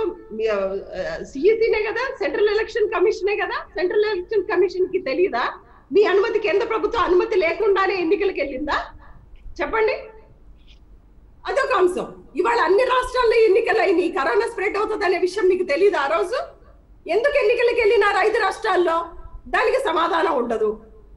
సిఇసినే కదా సెంట్రల్ ఎలక్షన్ కమిషనే కదా సెంట్రల్ ఎలక్షన్ కమిషన్ కి తెలియదా మీ అనుమతి కేంద్ర ప్రభుత్వం అనుమతి లేకుండానే ఎన్నికలకు వెళ్ళిందా చెప్పండి అదొక అంశం ఇవాళ అన్ని రాష్ట్రాల్లో ఎన్నికలు అయినాయి కరోనా స్ప్రెడ్ అవుతుంది అనే విషయం మీకు తెలియదు ఆ రోజు ఎందుకు ఎన్నికలకు వెళ్ళినారు ఐదు రాష్ట్రాల్లో దానికి సమాధానం ఉండదు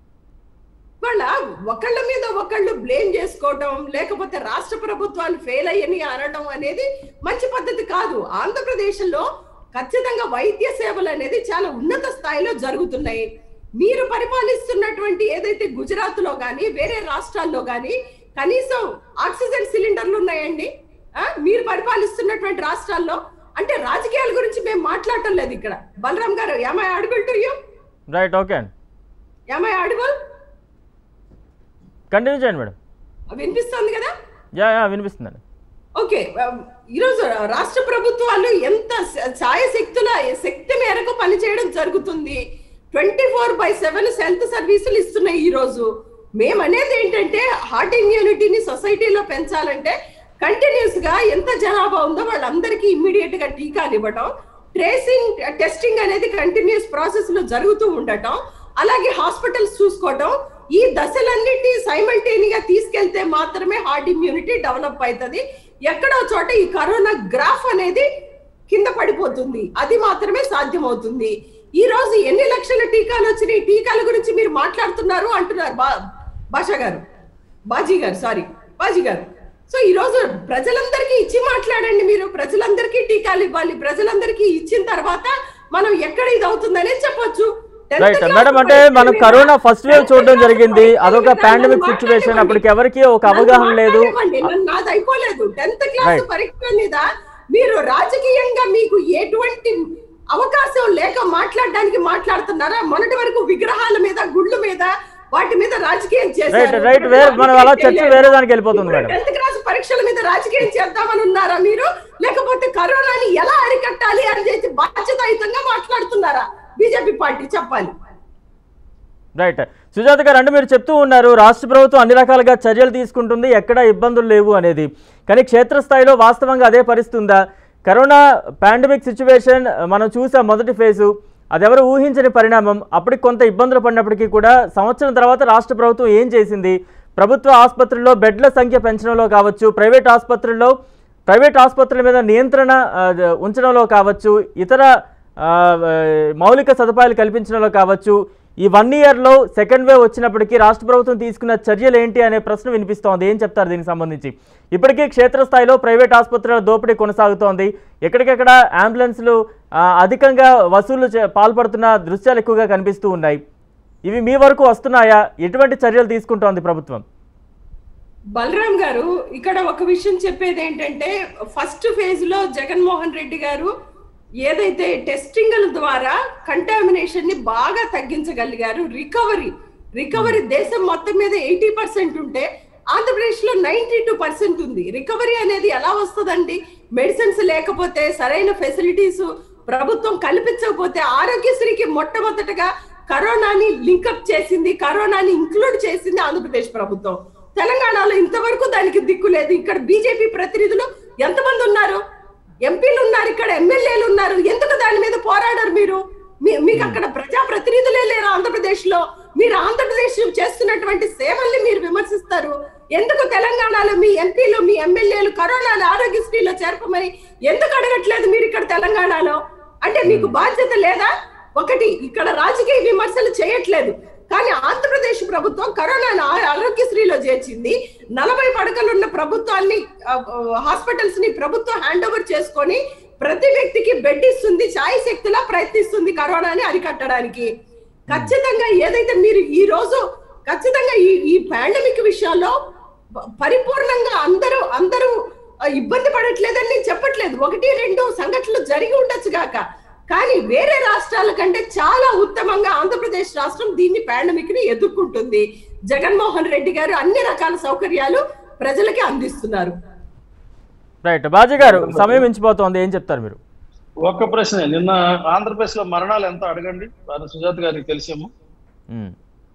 వాళ్ళ ఒకళ్ళ మీద ఒకళ్ళు బ్లేమ్ చేసుకోవటం లేకపోతే రాష్ట్ర ప్రభుత్వాలు ఫెయిల్ అయ్యని అనడం అనేది మంచి పద్ధతి కాదు ఆంధ్రప్రదేశ్ లో ఖచ్చితంగా వైద్య సేవలు అనేది చాలా ఉన్నత స్థాయిలో జరుగుతున్నాయి మీరు పరిపాలిస్తున్నటువంటి ఏదైతే గుజరాత్ లో గాని వేరే రాష్ట్రాల్లో గాని కనీసం ఆక్సిజన్ సిలిండర్లు ఉన్నాయండి ఆ, మీరు పరిపాలిస్తున్నటువంటి రాష్ట్రాల్లో అంటే రాజకీయాల గురించి మేము మాట్లాడటం లేదు ఇక్కడ బలరాం గారు ఏమై అడుగుల్ టు యూ రైట్ ఓకే అండి ఏమై అడుగుల్ కంటిన్యూ చేయండి మేడం వినిపిస్తుంది కదా యా యా వినిపిస్తుందండి ఓకే ఆ, ఈరోజు రాష్ట్ర ప్రభుత్వాలు ఎంత స- ఛాయశక్తుల శక్తి మేరకు పనిచేయడం జరుగుతుంది twenty four by seven health సర్వీసులు ఇస్తున్నాయి ఈ రోజు మేము అనేది ఏంటంటే హార్ట్ ఇమ్యూనిటీని సొసైటీలో పెంచాలంటే కంటిన్యూస్ గా ఎంత జనాభా ఉందో వాళ్ళందరికీ ఇమ్మీడియట్ గా టీకాలు ఇవ్వడం ట్రేసింగ్ టెస్టింగ్ అనేది కంటిన్యూస్ ప్రాసెస్ లో జరుగుతూ ఉండటం అలాగే హాస్పిటల్స్ చూసుకోవటం ఈ దశలన్నిటి సైమల్టేనియా తీసుకెళ్తే మాత్రమే హార్ట్ ఇమ్యూనిటీ డెవలప్ అవుతుంది ఎక్కడో చోట ఈ కరోనా గ్రాఫ్ అనేది కింద పడిపోతుంది అది మాత్రమే సాధ్యమవుతుంది ఈ రోజు ఎన్ని లక్షల టీకాలు వచ్చినాయి టీకాల గురించి మీరు మాట్లాడుతున్నారు అంటున్నారు బా భాషా గారు బాజీ గారు సారీ బాజీ గారు సో ఈ రోజు ప్రజలందరికీ ఇచ్చి మాట్లాడండి మీరు ప్రజలందరికీ టీకాలు ఇవ్వాలి ప్రజలందరికీ ఇచ్చిన తర్వాత మనం ఎక్కడ ఇది అవుతుందనే చెప్పొచ్చు Tenth రైట్ class మేడం అంటే పరీక్షల మనం మీద- కరోనా ఫస్ట్ వేవ్ చూడడం Tenth class జరిగింది పరీక్షల అదొక మీద పాండమిక్ నన్ను సిచ్యువేషన్ మాట్లాడనివ్వండి. అప్పటికి ఎవరికి ఒక నన్ను అవగాహన లేదు మాట్లాడనివ్వండి. నన్ను- నాది అయిపోలేదు టెన్త్ క్లాస్ Right. పరీక్ష మీద మీరు రాజకీయంగా మీకు ఎటువంటి అవకాశం లేక మాట్లాడడానికి మాట్లాడుతున్నారా మొన్నటి వరకు విగ్రహాల మీద గుళ్ళు మీద వాటి మీద రాజకీయం రైట్ రైట్ వేరే మనం అలా చర్చ వేరే దానికి వెళ్ళిపోతుంది మేడం టెన్త్ క్లాస్ పరీక్షల మీద రాజకీయం చేద్దామని ఉన్నారా మీరు లేకపోతే కరోనాని ఎలా అరికట్టాలి అని చెప్పి బాధ్యతాయుతంగా మాట్లాడుతున్నారా బీజేపీ పార్టీ చెప్పాలి రైట్ సుజాత గారు అంటే మీరు చెప్తూ ఉన్నారు రాష్ట్ర ప్రభుత్వం అన్ని రకాలుగా చర్యలు తీసుకుంటుంది ఎక్కడ ఇబ్బందులు లేవు అనేది కానీ క్షేత్రస్థాయిలో వాస్తవంగా అదే పరిస్థితి ఉందా కరోనా పాండమిక్ సిచ్యువేషన్ మనం చూసాం మొదటి ఫేజు అదెవరు ఊహించని పరిణామం అప్పటికి కొంత ఇబ్బందులు పడినప్పటికీ కూడా సంవత్సరం తర్వాత రాష్ట్ర ప్రభుత్వం ఏం చేసింది ప్రభుత్వ ఆసుపత్రుల్లో బెడ్ల సంఖ్య పెంచడంలో కావచ్చు ప్రైవేట్ ఆసుపత్రుల్లో ప్రైవేట్ ఆసుపత్రుల మీద నియంత్రణ ఆ, ఉంచడంలో కావచ్చు ఇతర ఆ, ఆ, మౌలిక సదుపాయాలు కల్పించడంలో కావచ్చు ఈ వన్ ఇయర్లో సెకండ్ వేవ్ వచ్చినప్పటికీ రాష్ట్ర ప్రభుత్వం తీసుకున్న చర్యలు ఏంటి అనే ప్రశ్న వినిపిస్తోంది ఏం చెప్తారు దీనికి సంబంధించి ఇప్పటికీ క్షేత్రస్థాయిలో ప్రైవేట్ ఆసుపత్రుల దోపిడీ కొనసాగుతోంది ఎక్కడికెక్కడ అంబులెన్స్లు ఆ, అధికంగా వసూలు చే- పాల్పడుతున్న దృశ్యాలు ఎక్కువగా కనిపిస్తూ ఉన్నాయి ఇవి మీ వరకు వస్తున్నాయా ఎటువంటి చర్యలు తీసుకుంటోంది ప్రభుత్వం బలరాం గారు ఇక్కడ ఒక విషయం చెప్పేది ఏంటంటే ఫస్ట్ ఫేజ్ లో జగన్మోహన్ రెడ్డి గారు ఏదైతే టెస్టింగ్ల ద్వారా కంటామినేషన్ ని బాగా తగ్గించగలిగారు రికవరీ రికవరీ దేశం మొత్తం మీద ఎయిటీ పర్సెంట్ ఉంటే ఆంధ్రప్రదేశ్ లో నైన్టీ టూ పర్సెంట్ ఉంది రికవరీ అనేది ఎలా వస్తుందండి మెడిసిన్స్ లేకపోతే సరైన ఫెసిలిటీస్ ప్రభుత్వం కల్పించకపోతే ఆరోగ్యశ్రీకి మొట్టమొదటగా కరోనాని లింకప్ చేసింది కరోనాని ఇంక్లూడ్ చేసింది ఆంధ్రప్రదేశ్ ప్రభుత్వం తెలంగాణలో ఇంతవరకు దానికి దిక్కు లేదు ఇక్కడ బీజేపీ ప్రతినిధులు ఎంతమంది ఉన్నారు ఎంపీలు ఉన్నారు ఇక్కడ ఎమ్మెల్యేలు ఉన్నారు ఎందుకు దాని మీద పోరాడరు మీరు మీ- మీకు అక్కడ ప్రజా ప్రతినిధులే లేరు ఆంధ్రప్రదేశ్ లో మీరు ఆంధ్రప్రదేశ్ చేస్తున్నటువంటి సేవల్ని మీరు విమర్శిస్తారు ఎందుకు తెలంగాణలో మీ ఎంపీలు మీ ఎమ్మెల్యేలు కరోనాను ఆరోగ్యశ్రీలో చేర్పమని ఎందుకు అడగట్లేదు మీరు ఇక్కడ తెలంగాణలో అంటే మీకు బాధ్యత లేదా ఒకటి ఇక్కడ రాజకీయ విమర్శలు చేయట్లేదు కానీ ఆంధ్రప్రదేశ్ ప్రభుత్వం కరోనాను ఆ- ఆరోగ్యశ్రీలో చేర్చింది నలభై పడకలున్న ప్రభుత్వాన్ని హాస్పిటల్స్ ని ప్రభుత్వం హ్యాండ్ ఓవర్ చేసుకొని ప్రతి వ్యక్తికి బెడ్ ఇస్తుంది ఛాయ్ శక్తిలా ప్రయత్నిస్తుంది కరోనాని అరికట్టడానికి ఖచ్చితంగా ఏదైతే మీరు ఈ రోజు ఖచ్చితంగా ఈ ఈ పాండమిక్ విషయంలో ప- పరిపూర్ణంగా అందరూ అందరూ ఆ, ఇబ్బంది పడట్లేదని నేను చెప్పట్లేదు ఒకటి రెండు సంఘటనలు జరిగి ఉండొచ్చు గాక కానీ వేరే రాష్ట్రాల కంటే చాలా ఉత్తమంగా ఆంధ్రప్రదేశ్ రాష్ట్రం దీన్ని పాండమిక్ ని ఎదుర్కొంటుంది జగన్మోహన్ రెడ్డి గారు అన్ని రకాల సౌకర్యాలు ప్రజలకి అందిస్తున్నారు రైట్ బాజీ గారు సమయం మించిపోతోంది ఏం చెప్తారు మీరు ఒక్క ప్రశ్న నిన్న ఆంధ్రప్రదేశ్ లో మరణాలు ఎంత అడగండి వారి సుజాత గారికి తెలిసేమో మ్మ్.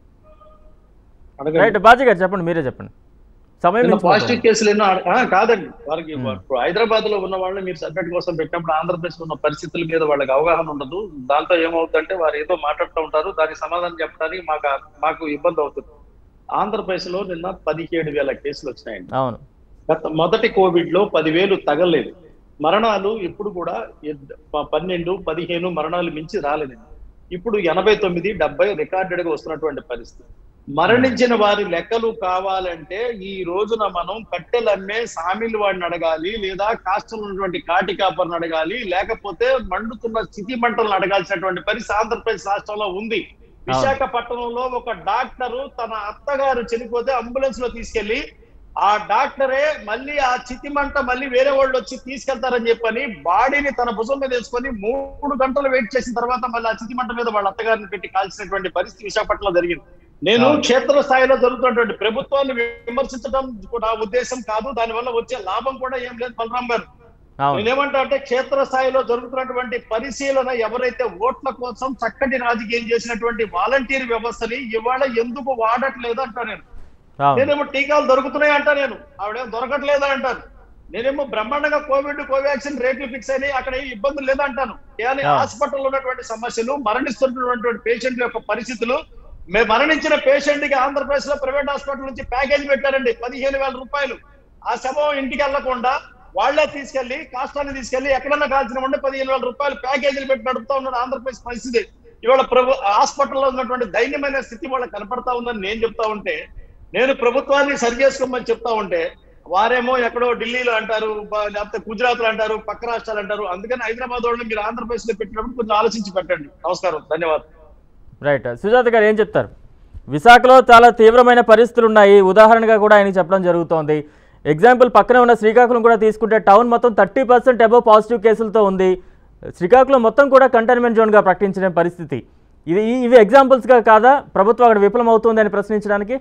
అడగండి రైట్ బాజీ గారు చెప్పండి మీరే చెప్పండి సమయం నిన్న మించిపోతోంది పాజిటివ్ కేసులు ఎన్నో అడ- ఆ, కాదండి వారికి ఇప్పుడు హైదరాబాద్ లో ఉన్న వాళ్ళని మీరు సబ్జెక్ట్ కోసం పెట్టినప్పుడు ఆంధ్రప్రదేశ్ లో ఉన్న పరిస్థితుల మీద వాళ్ళకి అవగాహన ఉండదు దాంతో ఏమవుతుందంటే వారు ఏదో మాట్లాడుతూ ఉంటారు దానికి సమాధానం చెప్పడానికి మాకు మాకు ఇబ్బంది అవుతుంది ఆంధ్రప్రదేశ్ లో నిన్న పదిహేడు వేల కేసులు వచ్చినాయండి అవును గత మొదటి కోవిడ్ లో పదివేలు తగలేదు మరణాలు ఇప్పుడు కూడా ఎడ్- ప- పన్నెండు పదిహేను మరణాలు మించి రాలేదు ఇప్పుడు ఎనభై తొమ్మిది డెబ్బై రికార్డెడ్ గా వస్తున్నటువంటి పరిస్థితి మరణించిన వారి లెక్కలు కావాలంటే ఈ రోజున మనం కట్టెలు అమ్మే సామిల్ వాడిని అడగాలి లేదా కాస్టల్ ఉన్నటువంటి కాటి కాపర్ని అడగాలి లేకపోతే మండుతున్న స్థితి మంటలను అడగాల్సినటువంటి పరిస్థితి ఆంధ్రప్రదేశ్ రాష్ట్రంలో ఉంది విశాఖపట్నంలో ఒక డాక్టరు తన అత్తగారు చనిపోతే అంబులెన్స్ లో తీసుకెళ్లి ఆ డాక్టరే మళ్ళీ ఆ చితి మంట మళ్ళీ వేరే వాళ్ళు వచ్చి తీసుకెళ్తారని చెప్పని బాడీని తన భుజం మీద వేసుకొని మూడు గంటలు వెయిట్ చేసిన తర్వాత మళ్ళీ ఆ చితి మంట మీద వాళ్ళ అత్తగారిని పెట్టి కాల్చినటువంటి పరిస్థితి విశాఖపట్నంలో జరిగింది నేను అవును. క్షేత్ర స్థాయిలో జరుగుతున్నటువంటి ప్రభుత్వాన్ని విమర్శించడం నా ఉద్దేశం కాదు దానివల్ల వచ్చే లాభం కూడా ఏం లేదు బలరాం గారు అవును నేనేమంటా అంటే క్షేత్ర స్థాయిలో జరుగుతున్నటువంటి పరిశీలన ఎవరైతే ఓట్ల కోసం చక్కటి రాజకీయం చేసినటువంటి వాలంటీర్ వ్యవస్థని ఇవాళ ఎందుకు వాడట్లేదు అంటా నేను అవును నేనేమో టీకాలు దొరుకుతున్నాయి అంటా నేను ఆవిడేమో దొరకట్లేదా అంటాను నేనేమో బ్రహ్మాండంగా కోవిడ్ కోవాక్సిన్ రేట్లు ఫిక్స్ అయినాయి అక్కడ ఏ ఇబ్బందులు లేదంటాను కానీ ఆ. హాస్పిటల్లో ఉన్నటువంటి సమస్యలు మరణిస్తున్నటువంటి పేషెంట్ యొక్క పరిస్థితులు మేము మరణించిన పేషెంట్ కి ఆంధ్రప్రదేశ్ లో ప్రైవేట్ హాస్పిటల్ నుంచి ప్యాకేజ్ పెట్టారండి పదిహేను వేల రూపాయలు ఆ శవం ఇంటికి వెళ్లకుండా వాళ్లే తీసుకెళ్లి కాష్టాన్ని తీసుకెళ్లి ఎక్కడన్నా కాల్చిన ఉంటే పదిహేను వేల రూపాయలు ప్యాకేజీలు పెట్టి నడుపుతా ఉన్నాడు ఆంధ్రప్రదేశ్ పరిస్థితి ఇవాళ ప్రభు హాస్పిటల్లో ఉన్నటువంటి దైన్యమైన స్థితి వాళ్ళకి కనపడతా ఉందని నేను చెప్తా ఉంటే నేను ప్రభుత్వాన్ని సరి చేసుకోమని చెప్తా ఉంటే వారేమో ఎక్కడో ఢిల్లీలో అంటారు బ- లేకపోతే గుజరాత్ లో అంటారు పక్క రాష్ట్రాలు అంటారు అందుకని హైదరాబాద్ వాళ్ళని మీరు ఆంధ్రప్రదేశ్ లో పెట్టినప్పుడు కొంచెం ఆలోచించి పెట్టండి నమస్కారం ధన్యవాదాలు రైట్ సుజాత గారు ఏం చెప్తారు విశాఖలో చాలా తీవ్రమైన పరిస్థితులు ఉన్నాయి ఉదాహరణగా కూడా ఆయన చెప్పడం జరుగుతోంది ఎగ్జాంపుల్ పక్కనే ఉన్న శ్రీకాకుళం కూడా తీసుకుంటే టౌన్ మొత్తం థర్టీ పర్సెంట్ అబవ్ పాజిటివ్ కేసులతో ఉంది శ్రీకాకుళం మొత్తం కూడా కంటైన్మెంట్ జోన్గా ప్రకటించిన పరిస్థితి ఇది ఈ- ఇవి ఎగ్జాంపుల్స్గా కాదా ప్రభుత్వం అక్కడ విఫలమవుతుంది అని ప్రశ్నించడానికి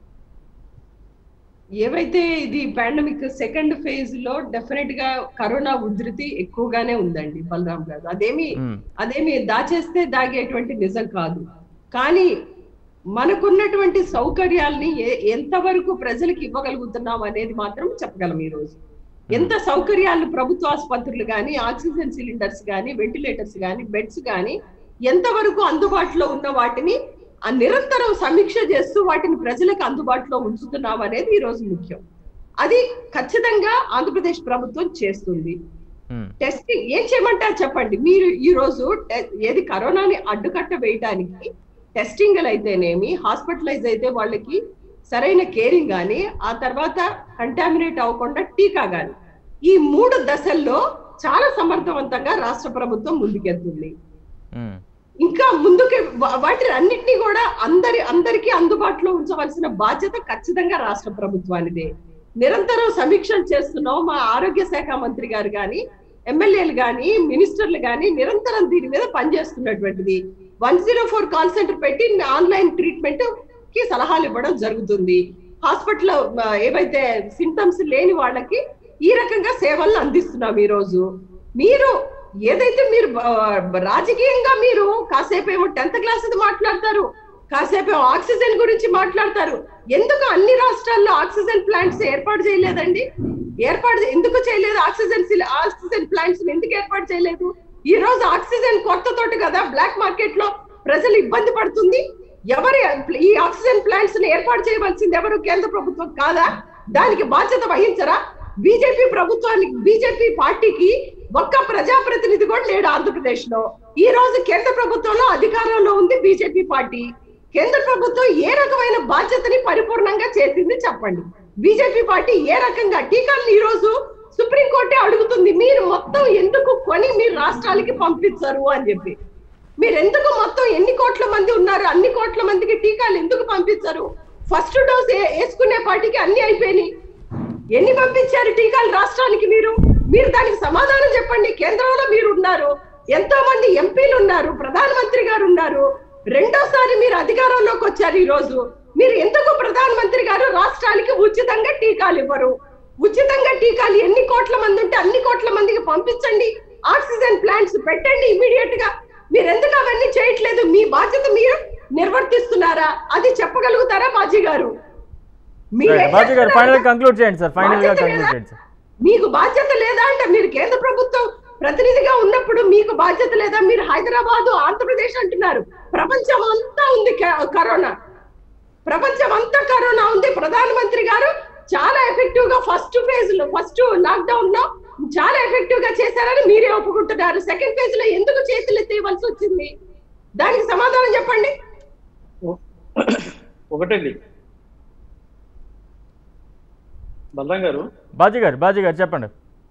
ఏవైతే ఇది పాండమిక్ సెకండ్ ఫేజ్ లో డెఫినెట్ గా కరోనా ఉధృతి ఎక్కువగానే ఉందండి బలరాం గారు అదేమి మ్మ్. అదేమి దాచేస్తే దాగేటువంటి నిజం కాదు కానీ మనకున్నటువంటి సౌకర్యాల్ని ఏ- ఎంతవరకు ప్రజలకు ఇవ్వగలుగుతున్నాం అనేది మాత్రం చెప్పగలం ఈ రోజు ఎంత సౌకర్యాలు ప్రభుత్వ ఆసుపత్రులు కానీ ఆక్సిజన్ సిలిండర్స్ కానీ వెంటిలేటర్స్ కానీ బెడ్స్ కానీ ఎంతవరకు అందుబాటులో ఉన్న వాటిని ఆ నిరంతరం సమీక్ష చేస్తూ వాటిని ప్రజలకు అందుబాటులో ఉంచుతున్నాం అనేది ఈ రోజు ముఖ్యం అది ఖచ్చితంగా ఆంధ్రప్రదేశ్ ప్రభుత్వం చేస్తుంది మ్మ్. టెస్టింగ్ ఏం చేయమంటారు చెప్పండి మీరు ఈ రోజు టె- ఏది కరోనాని అడ్డుకట్ట వేయడానికి టెస్టింగ్లు అయితేనేమి హాస్పిటలైజ్ అయితే వాళ్ళకి సరైన కేరింగ్ కానీ ఆ తర్వాత కంటామినేట్ అవ్వకుండా టీకా కానీ ఈ మూడు దశల్లో చాలా సమర్థవంతంగా రాష్ట్ర ప్రభుత్వం ముందుకెళ్తుంది మ్మ్. ఇంకా ముందుకు వా- వాటిని అన్నిటినీ కూడా అందరి అందరికీ అందుబాటులో ఉంచవలసిన బాధ్యత ఖచ్చితంగా రాష్ట్ర ప్రభుత్వానిదే నిరంతరం సమీక్షలు చేస్తున్నాం మా ఆరోగ్య శాఖ మంత్రి గారు కానీ ఎమ్మెల్యేలు కానీ మినిస్టర్లు కానీ నిరంతరం దీని మీద పనిచేస్తున్నటువంటిది one zero four call centre పెట్టి ఆన్లైన్ ట్రీట్మెంట్ కి సలహాలు ఇవ్వడం జరుగుతుంది హాస్పిటల్ ఏవైతే సింటమ్స్ లేని వాళ్ళకి ఈ రకంగా సేవలను అందిస్తున్నాం ఈ రోజు మీరు ఏదైతే మీరు ఆ, రాజకీయంగా మీరు కాసేపు ఏమో టెన్త్ క్లాస్ మాట్లాడతారు కాసేపు ఏమో ఆక్సిజన్ గురించి మాట్లాడతారు ఎందుకు అన్ని రాష్ట్రాల్లో ఆక్సిజన్ ప్లాంట్స్ ఏర్పాటు చేయలేదండి ఏర్పాటు చే- ఎందుకు చేయలేదు ఆక్సిజన్ సిలి- ఆక్సిజన్ ప్లాంట్స్ ఎందుకు ఏర్పాటు చేయలేదు ఈ రోజు ఆక్సిజన్ కొరతతోటి కదా బ్లాక్ మార్కెట్ లో ప్రజలు ఇబ్బంది పడుతుంది ఎవరి ఈ ఆక్సిజన్ ప్లాంట్స్ ని ఏర్పాటు చేయవలసింది ఎవరు కేంద్ర ప్రభుత్వం కాదా దానికి బాధ్యత వహించరా బీజేపీ ప్రభుత్వానికి బీజేపీ పార్టీకి ఒక్క ప్రజాప్రతినిధి కూడా లేడు ఆంధ్రప్రదేశ్ లో ఈ రోజు కేంద్ర ప్రభుత్వంలో అధికారంలో ఉంది బీజేపీ పార్టీ కేంద్ర ప్రభుత్వం ఏ రకమైన బాధ్యతని పరిపూర్ణంగా చేసింది చెప్పండి బీజేపీ పార్టీ ఏ రకంగా టీకాలను ఈ రోజు సుప్రీంకోర్టే అడుగుతుంది మీరు మొత్తం ఎందుకు కొని మీరు రాష్ట్రాలకి పంపించరు అని చెప్పి మీరు ఎందుకు మొత్తం ఎన్ని కోట్ల మంది ఉన్నారు అన్ని కోట్ల మందికి టీకాలు ఎందుకు పంపించరు ఫస్ట్ డోస్ వేసుకునే పార్టీకి అన్ని అయిపోయినాయి ఎన్ని పంపించారు టీకాలు రాష్ట్రానికి మీరు మీరు దానికి సమాధానం చెప్పండి కేంద్రంలో మీరు ఉన్నారు ఎంతో మంది ఎంపీలు ఉన్నారు ప్రధానమంత్రి గారు ఉన్నారు రెండోసారి మీరు అధికారంలోకి వచ్చారు ఈ రోజు మీరు ఎందుకు ప్రధానమంత్రి గారు రాష్ట్రాలకి ఉచితంగా టీకాలు ఇవ్వరు ఉచితంగా టీకాలు ఎన్ని కోట్ల మంది ఉంటే అన్ని కోట్ల మందికి పంపించండి ఆక్సిజన్ ప్లాంట్స్ పెట్టండి ఇమీడియట్ గా మీరు ఎందుకు అవన్నీ చేయట్లేదు మీ బాధ్యత మీరు నిర్వర్తిస్తున్నారా అది చెప్పగలుగుతారా బాజీ గారు మీరేం బాజీ గారు చేస్తున్నారు? ఫైనల్ కంక్లూడ్ చేయండి సార్ ఫైనల్ గా బాధ్యత కంక్లూడ్ లేదా? చేయండి సార్ మీకు బాధ్యత లేదా అంటే మీరు కేంద్ర ప్రభుత్వం ప్రతినిధిగా ఉన్నప్పుడు మీకు బాధ్యత లేదా మీరు హైదరాబాద్ ఆంధ్రప్రదేశ్ అంటున్నారు ప్రపంచం అంతా ఉంది క- కరోనా ప్రపంచం అంతా కరోనా ఉంది ప్రధానమంత్రి గారు చాలా ఎఫెక్టివ్ గా ఫస్ట్ ఫేజ్ లో ఫస్ట్ లాక్డౌన్ లో చాలా ఎఫెక్టివ్ గా చేశారని మీరే ఒప్పుకుంటున్నారు సెకండ్ ఫేజ్ లో ఎందుకు చేతులు ఎత్తేయవలసి వచ్చింది దానికి సమాధానం చెప్పండి ఒకటండి బలరాం గారు బాజీ గారు బాజీ గారు చెప్పండి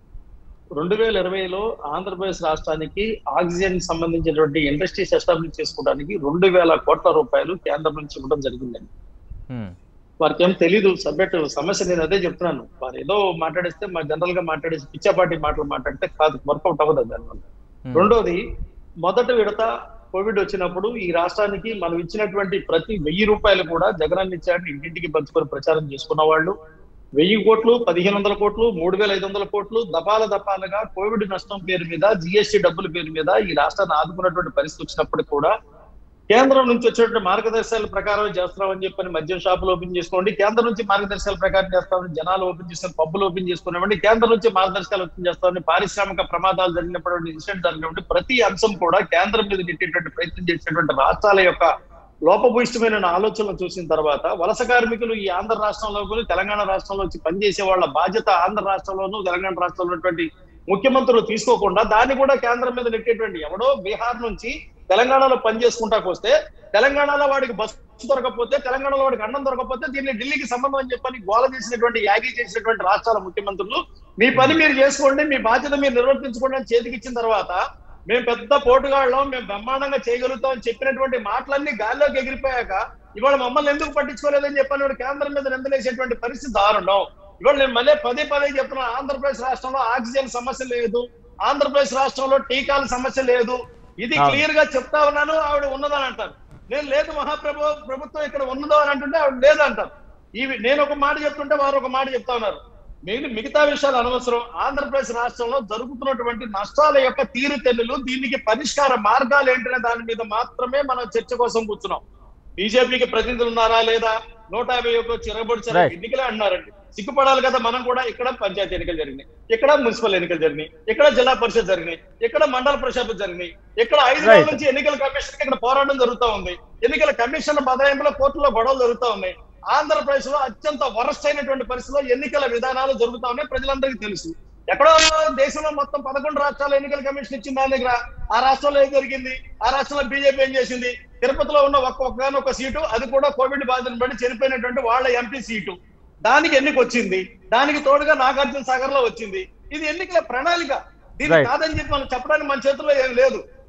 రెండు వేల ఇరవైలో ఆంధ్రప్రదేశ్ రాష్ట్రానికి ఆక్సిజన్ సంబంధించినటువంటి ఇండస్ట్రీస్ ఎస్టాబ్లిష్ చేసుకోవడానికి రెండు వేల కోట్ల రూపాయలు కేంద్రం నుంచి ఇవ్వడం జరిగిందండి హ్మ్. వారికి ఏం తెలీదు సబ్జెక్ట్ సమస్య నేను అదే చెప్తున్నాను వారు ఏదో మాట్లాడిస్తే మా జనరల్ గా మాట్లాడేసి పిచ్చాపాటి మాటలు మాట్లాడితే కాదు వర్కౌట్ అవ్వదు దానివల్ల హ్మ్. రెండోది మొదటి విడత కోవిడ్ వచ్చినప్పుడు ఈ రాష్ట్రానికి మనం ఇచ్చినటువంటి ప్రతి వెయ్యి రూపాయలు కూడా జగనన్న ఇచ్చాడని ఇంటింటికి పంచుకొని ప్రచారం చేసుకున్న వాళ్ళు వెయ్యి కోట్లు పదిహేను వందల కోట్లు మూడు వేల ఐదు వందల కోట్లు దఫాల దఫాలుగా కోవిడ్ నష్టం పేరు మీద జిఎస్టీ డబ్బుల పేరు మీద ఈ రాష్ట్రాన్ని ఆదుకున్నటువంటి పరిస్థితి వచ్చినప్పుడు కూడా కేంద్రం నుంచి వచ్చేటువంటి మార్గదర్శకాల ప్రకారం చేస్తామని చెప్పని మద్యం షాపులు ఓపెన్ చేసుకోండి కేంద్రం నుంచి మార్గదర్శకాల ప్రకారం చేస్తామని జనాలు ఓపెన్ చేసుకుని పబ్బులు ఓపెన్ చేసుకున్నామండి కేంద్రం నుంచి మార్గదర్శకాలు ఓపెన్ చేస్తామని పారిశ్రామిక ప్రమాదాలు జరిగినప్పుడు ఇన్సిడెంట్ జరిగినప్పుడు ప్రతి అంశం కూడా కేంద్రం మీద నెట్టేటువంటి ప్రయత్నం చేసినటువంటి రాష్ట్రాల యొక్క లోపభూయిష్టమైన ఆలోచనలు చూసిన తర్వాత వలస కార్మికులు ఈ ఆంధ్ర రాష్ట్రంలో కూడా తెలంగాణ రాష్ట్రంలో వచ్చి పనిచేసే వాళ్ళ బాధ్యత ఆంధ్ర రాష్ట్రంలోనూ తెలంగాణ రాష్ట్రంలో ఉన్నటువంటి ముఖ్యమంత్రులు తీసుకోకుండా దాన్ని కూడా కేంద్రం మీద నెట్టేటువంటి ఎవడో బీహార్ నుంచి తెలంగాణలో పని చేసుకుంటాకు వస్తే తెలంగాణలో వాడికి బస్సు దొరకకపోతే తెలంగాణలో వాడికి అన్నం దొరకకపోతే దీన్ని ఢిల్లీకి సంబంధం అని చెప్పని గోల చేసినటువంటి యాగి చేసినటువంటి రాష్ట్రాల ముఖ్యమంత్రులు మీ పని మీరు చేసుకోండి మీ బాధ్యత మీరు నిర్వర్తించుకోండి అని చేతికి ఇచ్చిన తర్వాత మేము పెద్ద పోటుగాళ్ళం మేము బ్రహ్మాండంగా చేయగలుగుతాం అని చెప్పినటువంటి మాటలన్నీ గాల్లోకి ఎగిరిపోయాక ఇవాళ మమ్మల్ని ఎందుకు పట్టించుకోలేదని చెప్పని వాడు కేంద్రం మీద నిందలేసేటువంటి పరిస్థితి దారుణం ఇవాళ నేను మళ్ళీ పదే పదే చెప్తున్నా ఆంధ్రప్రదేశ్ రాష్ట్రంలో ఆక్సిజన్ సమస్య లేదు ఆంధ్రప్రదేశ్ రాష్ట్రంలో టీకాల సమస్య లేదు ఇది అవును. క్లియర్ గా చెప్తా ఉన్నాను ఆవిడ ఉన్నదని అంటారు నేను లేదు మహాప్రభు ప్రభుత్వం ఇక్కడ ఉన్నదో అని అంటుంటే ఆవిడ లేదంటారు ఇవి నేను ఒక మాట చెప్తుంటే వారు ఒక మాట చెప్తా ఉన్నారు మిగిలిన మిగతా విషయాలు అనవసరం ఆంధ్రప్రదేశ్ రాష్ట్రంలో జరుగుతున్నటువంటి నష్టాల యొక్క తీరుతెన్నులు దీనికి పరిష్కార మార్గాలు ఏంటనే దాని మీద మాత్రమే మనం చర్చ కోసం కూర్చున్నాం బీజేపీకి ప్రతినిధులు ఉన్నారా లేదా నూట యాభై ఒక చిరగబడి Right. ఎన్నికలే అన్నారండి సిగ్గుపడాలి కదా మనం కూడా ఇక్కడ పంచాయతీ ఎన్నికలు జరిగినాయి ఇక్కడ మున్సిపల్ ఎన్నికలు జరిగినాయి ఇక్కడ జిల్లా పరిషత్ జరిగినాయి ఇక్కడ మండల పరిషత్ జరిగినాయి ఇక్కడ ఐదు Right. రోజుల నుంచి ఎన్నికల కమిషన్ ఇక్కడ పోరాటం జరుగుతా ఉంది ఎన్నికల కమిషన్ బదలాయింపులో కోర్టులో గొడవలు జరుగుతా ఉన్నాయి ఆంధ్రప్రదేశ్ లో అత్యంత వరస్ట్ అయినటువంటి పరిస్థితిలో ఎన్నికల విధానాలు జరుగుతా ఉన్నాయి ప్రజలందరికీ తెలుసు ఎక్కడో దేశంలో మొత్తం పదకొండు రాష్ట్రాల ఎన్నికల కమిషన్ ఇచ్చింది దాని దగ్గర ఆ రాష్ట్రంలో ఏం జరిగింది ఆ రాష్ట్రంలో బీజేపీ ఏం చేసింది తిరుపతిలో ఉన్న ఒక్క ఒక్కనొక్క సీటు అది కూడా కోవిడ్ బాధితులను బట్టి చనిపోయినటువంటి వాళ్ళ ఎంపీ సీటు దానికి ఎన్నిక వచ్చింది దానికి తోడుగా నాగార్జున సాగర్ లో వచ్చింది ఇది ఎన్నికల ప్రణాళిక దీన్ని Right. కాదని చెప్పి మనం చెప్పడానికి మన చేతుల్లో ఏం లేదు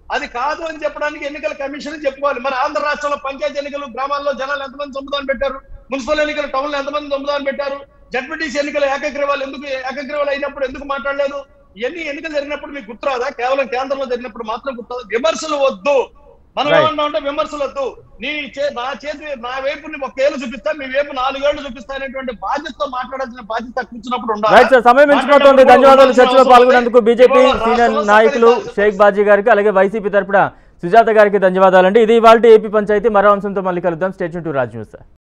అది కాదు అని చెప్పడానికి ఎన్నికల కమిషన్ చెప్పుకోవాలి మరి ఆంధ్ర రాష్ట్రంలో పంచాయతీ ఎన్నికలు గ్రామాల్లో జనాలు ఎంతమంది చంపుదామని పెట్టారు మున్సిపల్ ఎన్నికలు టౌన్లో ఎంతమంది చంపుదామని పెట్టారు జడ్పీటీసీ ఎన్నికలు ఏకగ్రీవాలు ఎందుకు ఏకగ్రీవాలు అయినప్పుడు ఎందుకు మాట్లాడలేదు ఇవన్నీ ఎన్నికలు జరిగినప్పుడు మీకు గుర్తురాదా కేవలం కేంద్రంలో జరిగినప్పుడు మాత్రం గుర్తురాదు విమర్శలు వద్దు మనం Right. ఏమన్నా అంటే విమర్శలు వద్దు నీ చే నా చేతి నా వైపు నీ ఒక ఏళ్ళు చూపిస్తా మీ వైపు నాలుగేళ్లు చూపిస్తా అనేటువంటి బాధ్యతతో మాట్లాడాల్సిన బాధ్యత కూర్చున్నప్పుడు ఉండాలి రైట్ సార్ సమయం మించిపోతుంది ధన్యవాదాలు చర్చలో పాల్గొన్నందుకు బీజేపీ సీనియర్ నాయకులు షేక్ బాజీ గారికి అలాగే వైసీపీ తరపున సుజాత గారికి ధన్యవాదాలండి ఇది ఇవాళ ఏపీ పంచాయతీ మరో అంశంతో మళ్ళీ కలుద్దాం స్టేషన్ టు రాజ్ న్యూస్